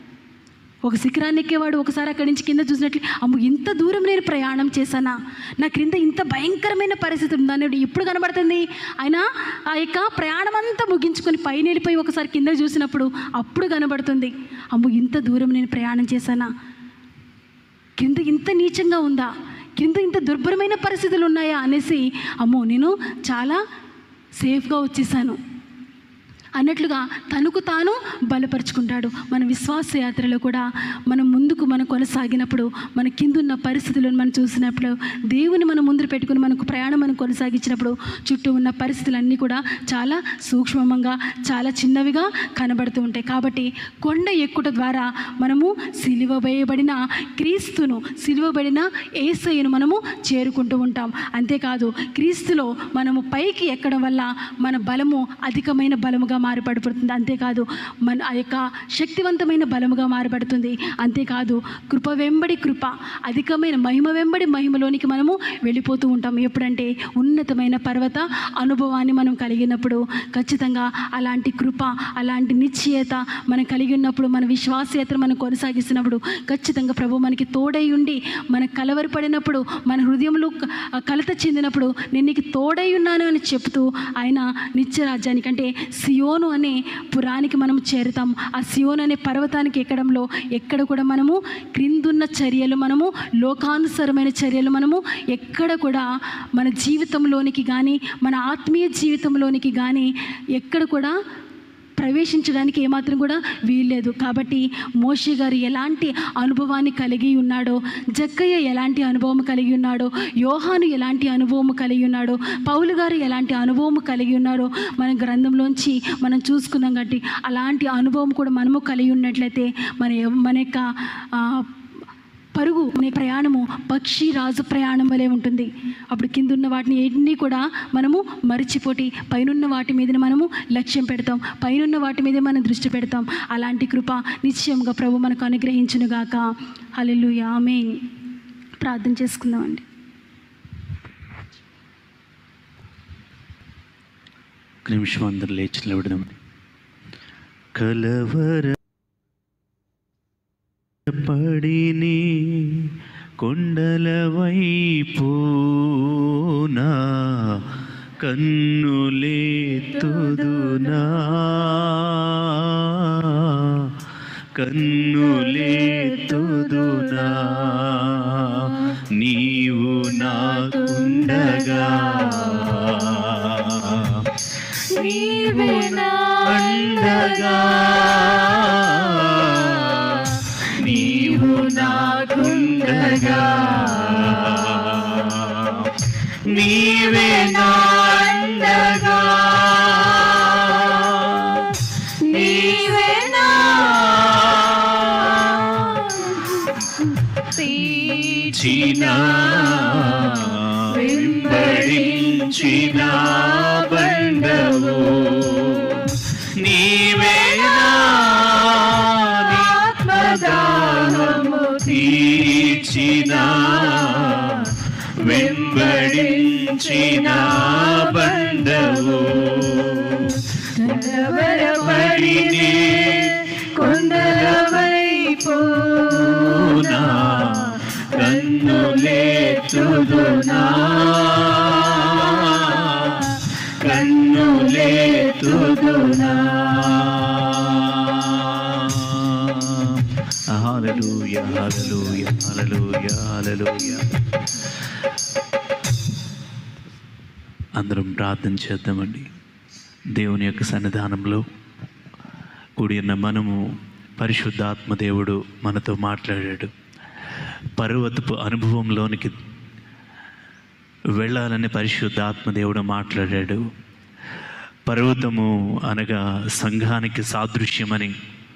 ఒక శిఖరాన్ని ఎక్కేవాడు ఒకసారి అక్కడి నుంచి కింద చూసినట్లు అమ్మ ఇంత దూరం నేను ప్రయాణం చేశానా నా క్రింద ఇంత భయంకరమైన పరిస్థితి ఉందని ఎప్పుడు కనబడుతుంది ఆయన ఆ యొక్క ప్రయాణం అంతా ముగించుకొని పైన వెళ్ళిపోయి ఒకసారి కింద చూసినప్పుడు అప్పుడు కనబడుతుంది అమ్మ ఇంత దూరం నేను ప్రయాణం చేశానా కింద ఇంత నీచంగా ఉందా కింద ఇంత దుర్భరమైన పరిస్థితులు ఉన్నాయా అనేసి అమ్మో నేను చాలా సేఫ్గా వచ్చేసాను అన్నట్లుగా తనకు తాను బలపరుచుకుంటాడు మన విశ్వాస యాత్రలో కూడా మనం ముందుకు మనం కొనసాగినప్పుడు మన కిందున్న పరిస్థితులను మనం చూసినప్పుడు దేవుని మనం ముందు పెట్టుకుని మనకు ప్రయాణం మనం కొనసాగించినప్పుడు చుట్టూ ఉన్న పరిస్థితులన్నీ కూడా చాలా సూక్ష్మంగా చాలా చిన్నవిగా కనబడుతూ ఉంటాయి కాబట్టి కొండ ఎక్కుట ద్వారా మనము సిలువ వేయబడిన క్రీస్తును సిలువబడిన ఏసయ్యను మనము చేరుకుంటూ ఉంటాం అంతేకాదు క్రీస్తులో మనము పైకి ఎక్కడం వల్ల మన బలము అధికమైన బలముగా మారిపడుతుంది అంతేకాదు మన ఆ యొక్క శక్తివంతమైన బలముగా మారబడుతుంది అంతేకాదు కృప వెంబడి కృప అధికమైన మహిమ వెంబడి మహిమలోనికి మనము వెళ్ళిపోతూ ఉంటాం ఎప్పుడంటే ఉన్నతమైన పర్వత అనుభవాన్ని మనం కలిగినప్పుడు ఖచ్చితంగా అలాంటి కృప అలాంటి నిశ్చయత మనం కలిగి ఉన్నప్పుడు మన విశ్వాసయాత్ర మనం కొనసాగిస్తున్నప్పుడు ఖచ్చితంగా ప్రభు మనకి తోడై ఉండి మన కలవరపడినప్పుడు మన హృదయంలో క- కలత చెందినప్పుడు నేను నీకు తోడై ఉన్నాను అని చెప్తూ ఆయన నిత్యరాజ్యానికి అంటే సియోను అనే పురానికి మనం చేరుతాం ఆ సియోను అనే పర్వతానికి ఎక్కడంలో ఎక్కడ కూడా మనము క్రిందున్న చర్యలు మనము లోకానుసరమైన చర్యలు మనము ఎక్కడ కూడా మన జీవితంలోనికి కానీ మన ఆత్మీయ జీవితంలోనికి కానీ ఎక్కడ కూడా ప్రవేశించడానికి ఏమాత్రం కూడా వీల్లేదు కాబట్టి మోషే గారు ఎలాంటి అనుభవాన్ని కలిగి ఉన్నాడో జక్కయ్య ఎలాంటి అనుభవం కలిగి ఉన్నాడో యోహాను ఎలాంటి అనుభవం కలిగి ఉన్నాడో పౌలు గారు ఎలాంటి అనుభవం కలిగి ఉన్నారో మన గ్రంథంలోంచి మనం చూసుకున్నాం కాబట్టి అలాంటి అనుభవం కూడా మనము కలిగి ఉన్నట్లయితే మన మన యొక్క ఆ, పరుగు అనే ప్రయాణము పక్షి రాజు ప్రయాణం వలె ఉంటుంది అప్పుడు కింద ఉన్న వాటిని ఎన్ని కూడా మనము మరిచిపోటి పైనున్న వాటి మీద మనము లక్ష్యం పెడతాం పైనున్న వాటి మీదే మనం దృష్టి పెడతాం అలాంటి కృప నిశ్చయంగా ప్రభు మనకు అనుగ్రహించునుగాక హల్లెలూయా ఆమేన్ ప్రార్థన చేసుకుందామండి ఒక నిమిషం అందరు లేచి నిలబడదాం కలవర పడిని కొండల వైపునా కన్నులేతుదునా కన్నులేతుదునా నీవు నాకుండగా నీవు నాండగా నీవు నాకుండగా నీవే నాండగా నీవే నా తీర్చిన వెంబడించిన బండవు నీవే ఆత్మదాహము తీర్చిన వెంబడించిన బండవు పడినే కొండల వైపునా కన్నులేతుదునా కన్నులేతుదునా హల్లెలూయా హల్లెలూయా హల్లెలూయా హల్లెలూయా అందరం ప్రార్థన చేద్దామండి దేవుని యొక్క సన్నిధానంలో కూడి ఉన్న మనము పరిశుద్ధాత్మ దేవుడు మనతో మాట్లాడాడు పర్వతపు అనుభవంలోనికి వెళ్ళాలని పరిశుద్ధాత్మ దేవుడు మాట్లాడాడు పర్వతము అనగా సంఘానికి సాదృశ్యమని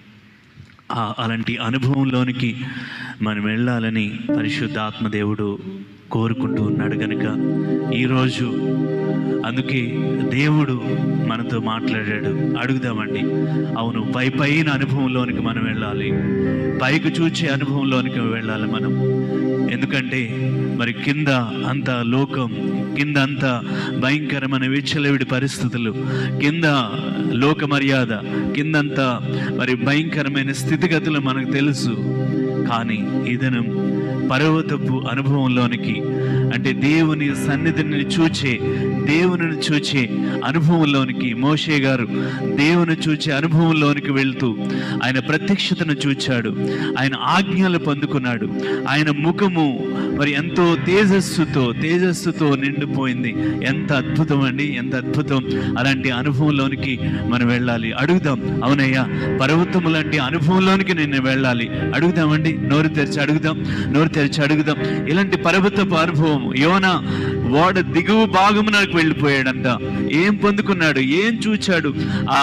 ఆ అలాంటి అనుభవంలోనికి మనం వెళ్ళాలని పరిశుద్ధాత్మ దేవుడు కోరుకుంటూ ఉన్నాడు కనుక ఈరోజు అందుకే దేవుడు మనతో మాట్లాడాడు అడుగుదామండి అవును పై పైన అనుభవంలోనికి మనం వెళ్ళాలి పైకి చూచే అనుభవంలోనికి వెళ్ళాలి మనం ఎందుకంటే మరి కింద అంత లోకం కింద అంత భయంకరమైన విచ్చలవిడి పరిస్థితులు కింద లోక మర్యాద కిందంతా మరి భయంకరమైన స్థితిగతులు మనకు తెలుసు కానీ ఈ దినం పర్వతపు అనుభవంలోనికి అంటే దేవుని సన్నిధిని చూచే దేవునిని చూచే అనుభవంలోనికి మోషే గారు దేవుని చూచే అనుభవంలోనికి వెళ్తూ ఆయన ప్రత్యక్షతను చూచాడు ఆయన ఆజ్ఞలు పొందుకున్నాడు ఆయన ముఖము మరి ఎంతో తేజస్సుతో తేజస్సుతో నిండిపోయింది ఎంత అద్భుతం అండి ఎంత అద్భుతం అలాంటి అనుభవంలోనికి మనం వెళ్ళాలి అడుగుదాం అవునయ్యా పర్వతము లాంటి అనుభవంలోనికి నేను వెళ్ళాలి అడుగుదామండి నోరు తెరిచి అడుగుదాం నోరు తెరిచి అడుగుదాం ఇలాంటి పర్వతపు అనుభవం యోనా వాడ దిగువ భాగమునకు వెళ్ళిపోయాడంట ఏం పొందుకున్నాడు ఏం చూచాడు ఆ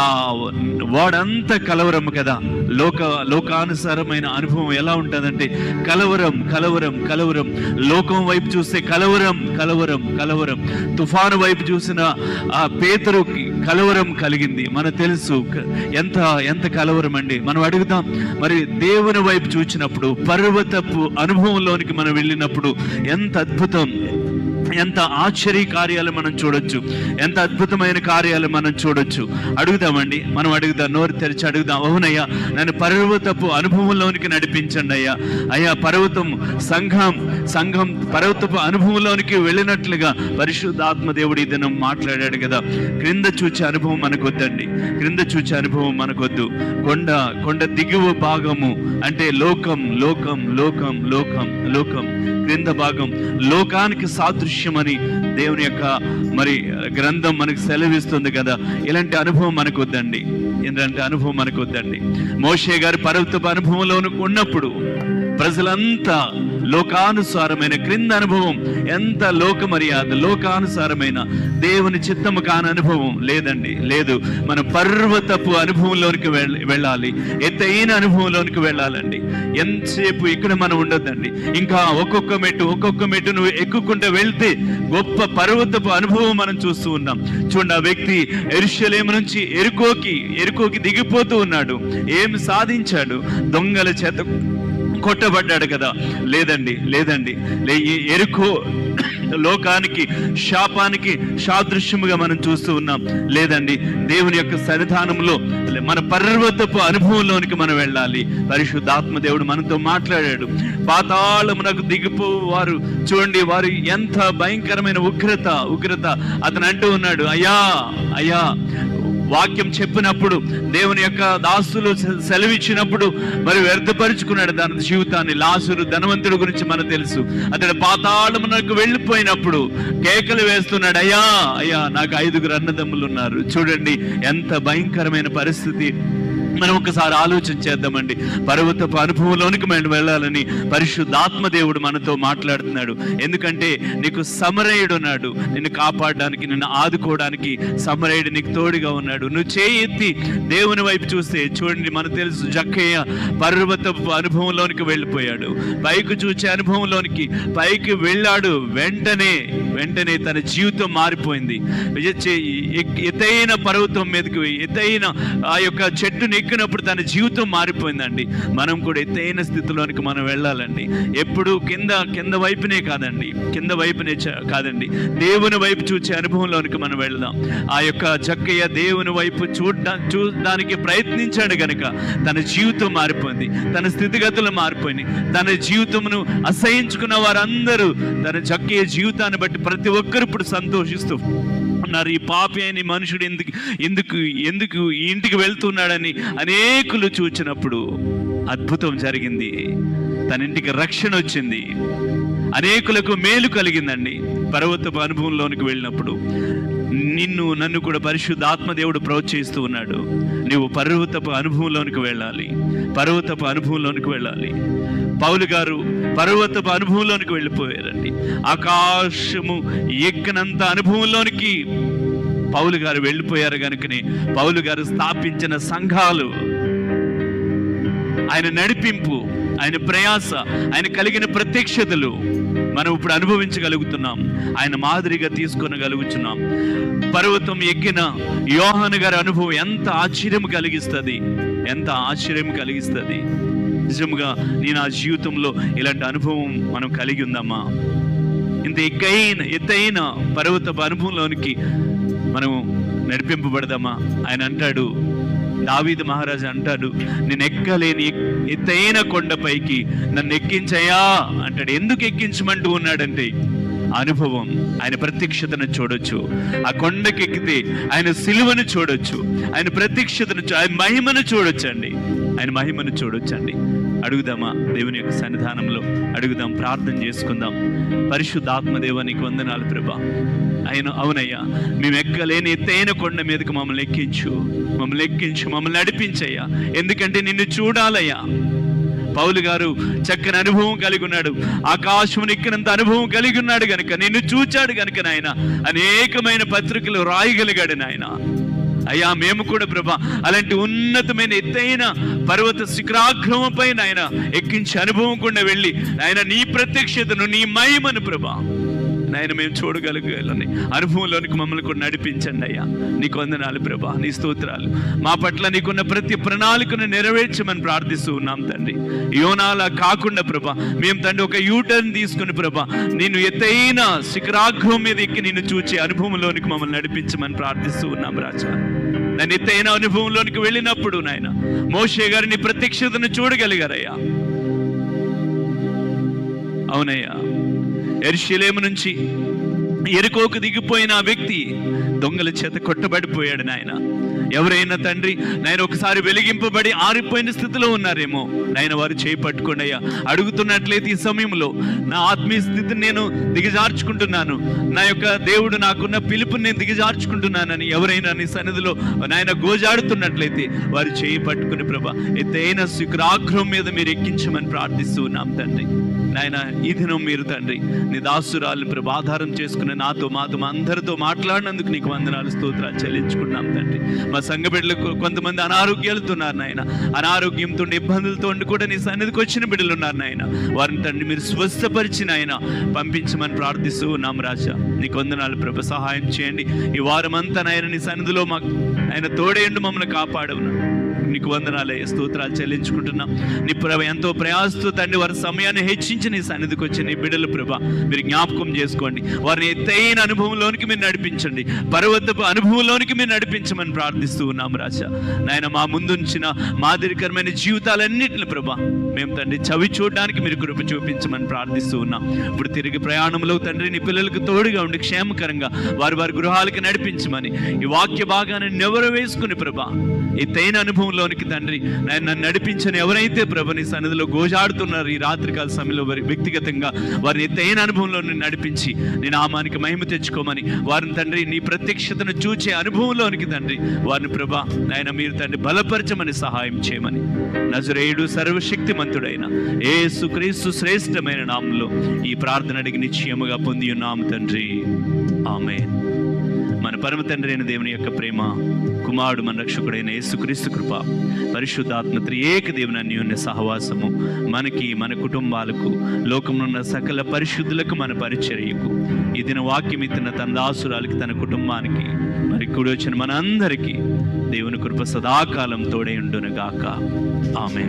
వాడంతా కలవరం కదా లోక లోకానుసారమైన అనుభవం ఎలా ఉంటుందంటే కలవరం కలవరం కలవరం లోకం వైపు చూస్తే కలవరం కలవరం కలవరం తుఫాను వైపు చూసిన ఆ పేతురుకి కలవరం కలిగింది మనకు తెలుసు క- ఎంత ఎంత కలవరం అండి మనం అడుగుదాం మరి దేవుని వైపు చూచినప్పుడు పర్వతపు అనుభవంలోనికి మనం వెళ్ళినప్పుడు ఎంత అద్భుతం ఎంత ఆశ్చర్య కార్యాలు మనం చూడొచ్చు ఎంత అద్భుతమైన కార్యాలు మనం చూడొచ్చు అడుగుదామండి మనం అడుగుదాం నోరు తెరిచి అడుగుదాం అవునయ్యా నన్ను పర్వతపు అనుభవంలోనికి నడిపించండి అయ్యా అయ్యా పర్వతం సంఘం సంఘం పర్వతపు అనుభవంలోనికి వెళ్ళినట్లుగా పరిశుద్ధాత్మ దేవుడు ఈ దినం మాట్లాడాడు కదా క్రింద చూచే అనుభవం మనకొద్దండి క్రింద చూచే అనుభవం మనకొద్దు కొండ కొండ దిగువ భాగము అంటే లోకం లోకం లోకం లోకం లోకం క్రింద భాగం లోకానికి సాదృశ్యం అవశ్యమని దేవుని యొక్క మరి గ్రంథం మనకు సెలవిస్తుంది కదా ఇలాంటి అనుభవం మనకు వద్దండి ఇలాంటి అనుభవం మనకు వద్దండి మోషే గారి పర్వతపు అనుభవంలో ఉన్నప్పుడు ప్రజలంతా లోకానుసారమైన క్రింద అనుభవం ఎంత లోక మర్యాద లోకానుసారమైన దేవుని చిత్తము కాని అనుభవం లేదండి లేదు మన పర్వతపు అనుభవంలోనికి వెళ్ళ- వెళ్ళాలి ఎత్తైన అనుభవంలోనికి వెళ్ళాలండి ఎంతసేపు ఇక్కడ మనం ఉండొద్దండి ఇంకా ఒక్కొక్క మెట్టు ఒక్కొక్క మెట్టు నువ్వు ఎక్కుకుంటూ వెళ్తే గొప్ప పర్వతపు అనుభవం మనం చూస్తూ ఉన్నాం చూడండి ఆ వ్యక్తి ఎరుషలేము నుంచి ఎరుకోకి ఎరుకోకి దిగిపోతూ ఉన్నాడు ఏం సాధించాడు దొంగల చేత కొట్టబడ్డాడు కదా లేదండి లేదండి లే ఈ ఎరుకో లోకానికి శాపానికి సాదృశ్యముగా మనం చూస్తూ ఉన్నాం లేదండి దేవుని యొక్క సన్నిధానంలో మన పర్వతపు అనుభవంలోనికి మనం వెళ్ళాలి పరిశుద్ధాత్మ దేవుడు మనతో మాట్లాడాడు పాతాళమునకు దిగిపో వారు చూడండి వారు ఎంత భయంకరమైన ఉగ్రత ఉగ్రత అతను అంటూ ఉన్నాడు అయ్యా అయ్యా వాక్యం చెప్పినప్పుడు దేవుని యొక్క దాసులు సె- సెలవిచ్చినప్పుడు మరి వ్యర్థపరుచుకున్నాడు తన జీవితాన్ని లాసురు ధనవంతుడు గురించి మనకు తెలుసు అతడు పాతాళమునకు వెళ్ళిపోయినప్పుడు కేకలు వేస్తున్నాడు అయ్యా అయ్యా నాకు ఐదుగురు అన్నదమ్ములు ఉన్నారు చూడండి ఎంత భయంకరమైన పరిస్థితి మనం ఒకసారి ఆలోచన చేద్దామండి పర్వతపు అనుభవంలోనికి మనం వెళ్ళాలని పరిశుద్ధాత్మ దేవుడు మనతో మాట్లాడుతున్నాడు ఎందుకంటే నీకు సమరయుడు ఉన్నాడు నిన్ను కాపాడడానికి నిన్ను ఆదుకోవడానికి సమరయుడు నీకు తోడుగా ఉన్నాడు నువ్వు చేయి ఎత్తి దేవుని వైపు చూస్తే చూడండి మనకు తెలుసు జక్కయ్య పర్వతపు అనుభవంలోనికి వెళ్ళిపోయాడు పైకి చూచే అనుభవంలోనికి పైకి వెళ్ళాడు వెంటనే వెంటనే తన జీవితం మారిపోయింది ఎచ్చే- ఎక్- ఎత్తైన పర్వతం మీదకి ఎత్తైన ఆ యొక్క చెట్టుని ఎక్కినప్పుడు తన జీవితం మారిపోయిందండి మనం కూడా ఎత్తైన స్థితిలోనికి మనం వెళ్ళాలండి ఎప్పుడు కింద కింద వైపునే కాదండి కింద వైపునే చ- కాదండి దేవుని వైపు చూసే అనుభవంలోనికి మనం వెళ్దాం ఆ యొక్క చక్కయ్య దేవుని వైపు చూడ్డా చూడడానికి ప్రయత్నించాడు గనుక తన జీవితం మారిపోయింది తన స్థితిగతులు మారిపోయినాయి తన జీవితమును అసహించుకున్న వారందరూ తన చక్కయ్య జీవితాన్ని బట్టి ప్రతి ఒక్కరు ఇప్పుడు సంతోషిస్తూ ఉన్నారు ఈ పాపి అని మనుషుడు ఎందుకు ఎందుకు ఎందుకు ఈ ఇంటికి వెళ్తున్నాడని అనేకులు చూచినప్పుడు అద్భుతం జరిగింది తన ఇంటికి రక్షణ వచ్చింది అనేకులకు మేలు కలిగిందండి పర్వతపు అనుభవంలోనికి వెళ్ళినప్పుడు నిన్ను నన్ను కూడా పరిశుద్ధ ఆత్మదేవుడు ప్రోత్సహిస్తూ ఉన్నాడు నీవు పర్వతపు అనుభవంలోనికి వెళ్ళాలి పర్వతపు అనుభవంలోనికి వెళ్ళాలి పౌలు గారు పర్వతపు అనుభవంలోనికి వెళ్ళిపోయారండి ఆకాశము ఎక్కనంత అనుభవంలోనికి పౌలు గారు వెళ్ళిపోయారు కనుకనే పౌలు గారు స్థాపించిన సంఘాలు ఆయన నడిపింపు ఆయన ప్రయాస ఆయన కలిగిన ప్రత్యక్షతలు మనం ఇప్పుడు అనుభవించగలుగుతున్నాం ఆయన మాదిరిగా తీసుకొనగలుగుతున్నాం పర్వతం ఎక్కిన యోహాను గారి అనుభవం ఎంత ఆశ్చర్యం కలిగిస్తుంది ఎంత ఆశ్చర్యం కలిగిస్తుంది నిజంగా నేను ఆ జీవితంలో ఇలాంటి అనుభవం మనం కలిగి ఉందమ్మా ఇంత ఎక్కైన ఎత్తైన పర్వతపు అనుభవంలోనికి మనం నడిపింపబడదామా ఆయన అంటాడు దావీదు మహారాజు అంటాడు నేను ఎక్కలేని ఎక్- ఎత్తైన కొండపైకి నన్ను ఎక్కించయా అంటాడు ఎందుకు ఎక్కించమంటూ ఉన్నాడంటే అనుభవం ఆయన ప్రత్యక్షతను చూడొచ్చు ఆ కొండకి ఎక్కితే ఆయన సిలువను చూడొచ్చు ఆయన ప్రత్యక్షతను చూ- ఆయన మహిమను చూడొచ్చండి ఆయన మహిమను చూడొచ్చండి అడుగుదామా దేవుని యొక్క సన్నిధానంలో అడుగుదాం ప్రార్థన చేసుకుందాం పరిశుద్ధాత్మ దేవానికి వందనాలు ప్రభా ఆయన అవునయ్యా మేము ఎక్కలేని ఎత్తైన కొండ మీదకి మమ్మల్ని ఎక్కించు మమ్మల్ని ఎక్కించు మమ్మల్ని నడిపించయ్యా ఎందుకంటే నిన్ను చూడాలయ్యా పౌలు గారు చక్కని అనుభవం కలిగి ఉన్నాడు ఆకాశం ఎక్కినంత అనుభవం కలిగి ఉన్నాడు గనుక నిన్ను చూచాడు గనుక నాయన అనేకమైన పత్రికలు రాయగలిగాడు నాయన అయ్యా మేము కూడా ప్రభా అలాంటి ఉన్నతమైన ఎత్తైన పర్వత శిఖరాగ్రమంపై నాయన ఎక్కించి అనుభవం కూడా వెళ్ళి నాయన నీ ప్రత్యక్షతను నీ మహిమను ప్రభా నాయన మేము చూడగలగాలని అనుభవంలోనికి మమ్మల్ని కూడా నడిపించండి అయ్యా నీకు వందనాలు ప్రభా నీ స్తోత్రాలు మా పట్ల నీకున్న ప్రతి ప్రణాళికను నెరవేర్చమని ప్రార్థిస్తూ ఉన్నాం తండ్రి యోనాలా కాకుండా ప్రభా మేము తండ్రి ఒక యూటర్న్ తీసుకుని ప్రభా నేను ఎత్తైన శిఖరాగ్రం మీద ఎక్కి నిన్ను చూచే అనుభవంలోనికి మమ్మల్ని నడిపించమని ప్రార్థిస్తూ ఉన్నాం రాజా నన్ను ఎత్తైన అనుభవంలోనికి వెళ్ళినప్పుడు నాయన మోషే గారిని ప్రత్యక్షతను చూడగలిగారయ్యా అవునయ్యా ఎర్షిలేము నుంచి ఎరుకోకు దిగిపోయిన ఆ వ్యక్తి దొంగల చేత కొట్టబడిపోయాడు నాయన ఎవరైనా తండ్రి నాయన ఒకసారి వెలిగింపబడి ఆరిపోయిన స్థితిలో ఉన్నారేమో నాయన వారు చేయి పట్టుకోండి అయ్యా అడుగుతున్నట్లయితే ఈ సమయంలో నా ఆత్మీయ స్థితిని నేను దిగజార్చుకుంటున్నాను నా యొక్క దేవుడు నాకున్న పిలుపుని నేను దిగజార్చుకుంటున్నానని ఎవరైనా నీ సన్నిధిలో నాయన గోజాడుతున్నట్లయితే వారు చేయి పట్టుకుని ప్రభా ఎత్తైన శుక్రాగ్రహం మీద మీరు ఎక్కించమని ప్రార్థిస్తూ ఉన్నాం తండ్రి నాయన ఈ దినం మీరు తండ్రి నీ దాసురాలు ప్రభు ఆధారం చేసుకుని నాతో మాతో మా అందరితో మాట్లాడినందుకు నీకు వందనాలు స్తోత్రాలు చెల్లించుకున్నాం తండ్రి మా సంఘ బిడ్డలకు కొంతమంది అనారోగ్యాలతో ఉన్నారు నాయన అనారోగ్యంతో ఉండి, ఇబ్బందులతో ఉండి కూడా నీ సన్నిధికి వచ్చిన బిడ్డలు ఉన్నారు నాయన వారిని తండ్రి మీరు స్వస్థపరిచిన ఆయన పంపించమని ప్రార్థిస్తూ ఉన్నాం రాజా నీకు వందనాలు ప్రభు సహాయం చేయండి ఈ వారం అంతా నాయన నీ సన్నిధిలో మాకు ఆయన తోడేండు మమ్మల్ని కాపాడవును నీకు వందనాలే స్తోత్రాలు చెల్లించుకుంటున్నాం నీ ప్రభ ఎంతో ప్రయాసతో తండ్రి వారి సమయాన్ని హెచ్చించి నీ సన్నిధికి వచ్చి నీ బిడ్డల ప్రభ మీరు జ్ఞాపకం చేసుకోండి వారిని ఎత్తైన అనుభవంలోనికి మీరు నడిపించండి పర్వతపు అనుభవంలోనికి మీరు నడిపించమని ప్రార్థిస్తూ ఉన్నాం రాజా నాయన మా ముందుంచిన మాదిరికరమైన జీవితాలన్నింటిని ప్రభ మేము తండ్రి చవి చూడడానికి మీరు కృప చూపించమని ప్రార్థిస్తూ ఉన్నాం ఇప్పుడు తిరిగి ప్రయాణంలో తండ్రి నీ పిల్లలకు తోడుగా ఉండి క్షేమకరంగా వారి వారి గృహాలకి నడిపించమని ఈ వాక్య భాగాన్ని నెవరు వేసుకుని ప్రభా ఎత్తైన అనుభవంలోనికి తండ్రి నాయన నన్ను నడిపించని ఎవరైతే ప్రభు నీ సన్నిధిలో గోజాడుతున్నారు ఈ రాత్రికాల సమయంలో వారి వ్యక్తిగతంగా వారిని ఎత్తైన అనుభవంలో నిన్ను నడిపించి నీ నామానికి మహిమ తెచ్చుకోమని వారిని తండ్రి నీ ప్రత్యక్షతను చూచే అనుభవంలోనికి తండ్రి వారిని ప్రభా నాయన మీరు తండ్రి బలపరచమని సహాయం చేయమని నజరేయుడు సర్వశక్తిమంతుడైన యేసు క్రీస్తు శ్రేష్టమైన నామంలో ఈ ప్రార్థన అడిగి నిశ్చయముగా పొంది ఉన్నాము తండ్రి ఆమేన్ మన పరమ తండ్రి అయిన దేవుని యొక్క ప్రేమ కుమారుడు మన రక్షకుడైన యేసుక్రీస్తు కృప పరిశుద్ధాత్మ త్రియేక దేవుని అన్యోన్య సహవాసము మనకి మన కుటుంబాలకు లోకంలో ఉన్న సకల పరిశుద్ధులకు మన పరిచర్యకు ఈ దిన వాక్యం ఇచ్చిన తన దాసురాలకి తన కుటుంబానికి మరి కూడి వచ్చిన మన అందరికీ దేవుని కృప సదాకాలం తోడే ఉండును గాక ఆమె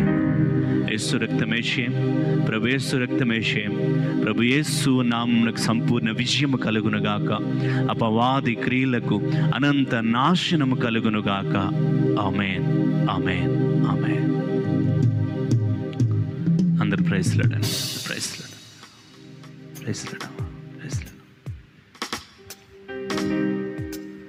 యేసు రక్తమేషయం ప్రభు యేసు రక్తమేషయం ప్రభు యేసు నామమునకు సంపూర్ణ విజయము కలుగునుగాక అపవాది క్రియలకు అనంత నాశనము కలుగునుగాక ఆమెన్ ఆమెన్ ఆమెన్ అందరు ప్రైస్లాడండి ప్రైస్లాడు ప్రైస్లాడు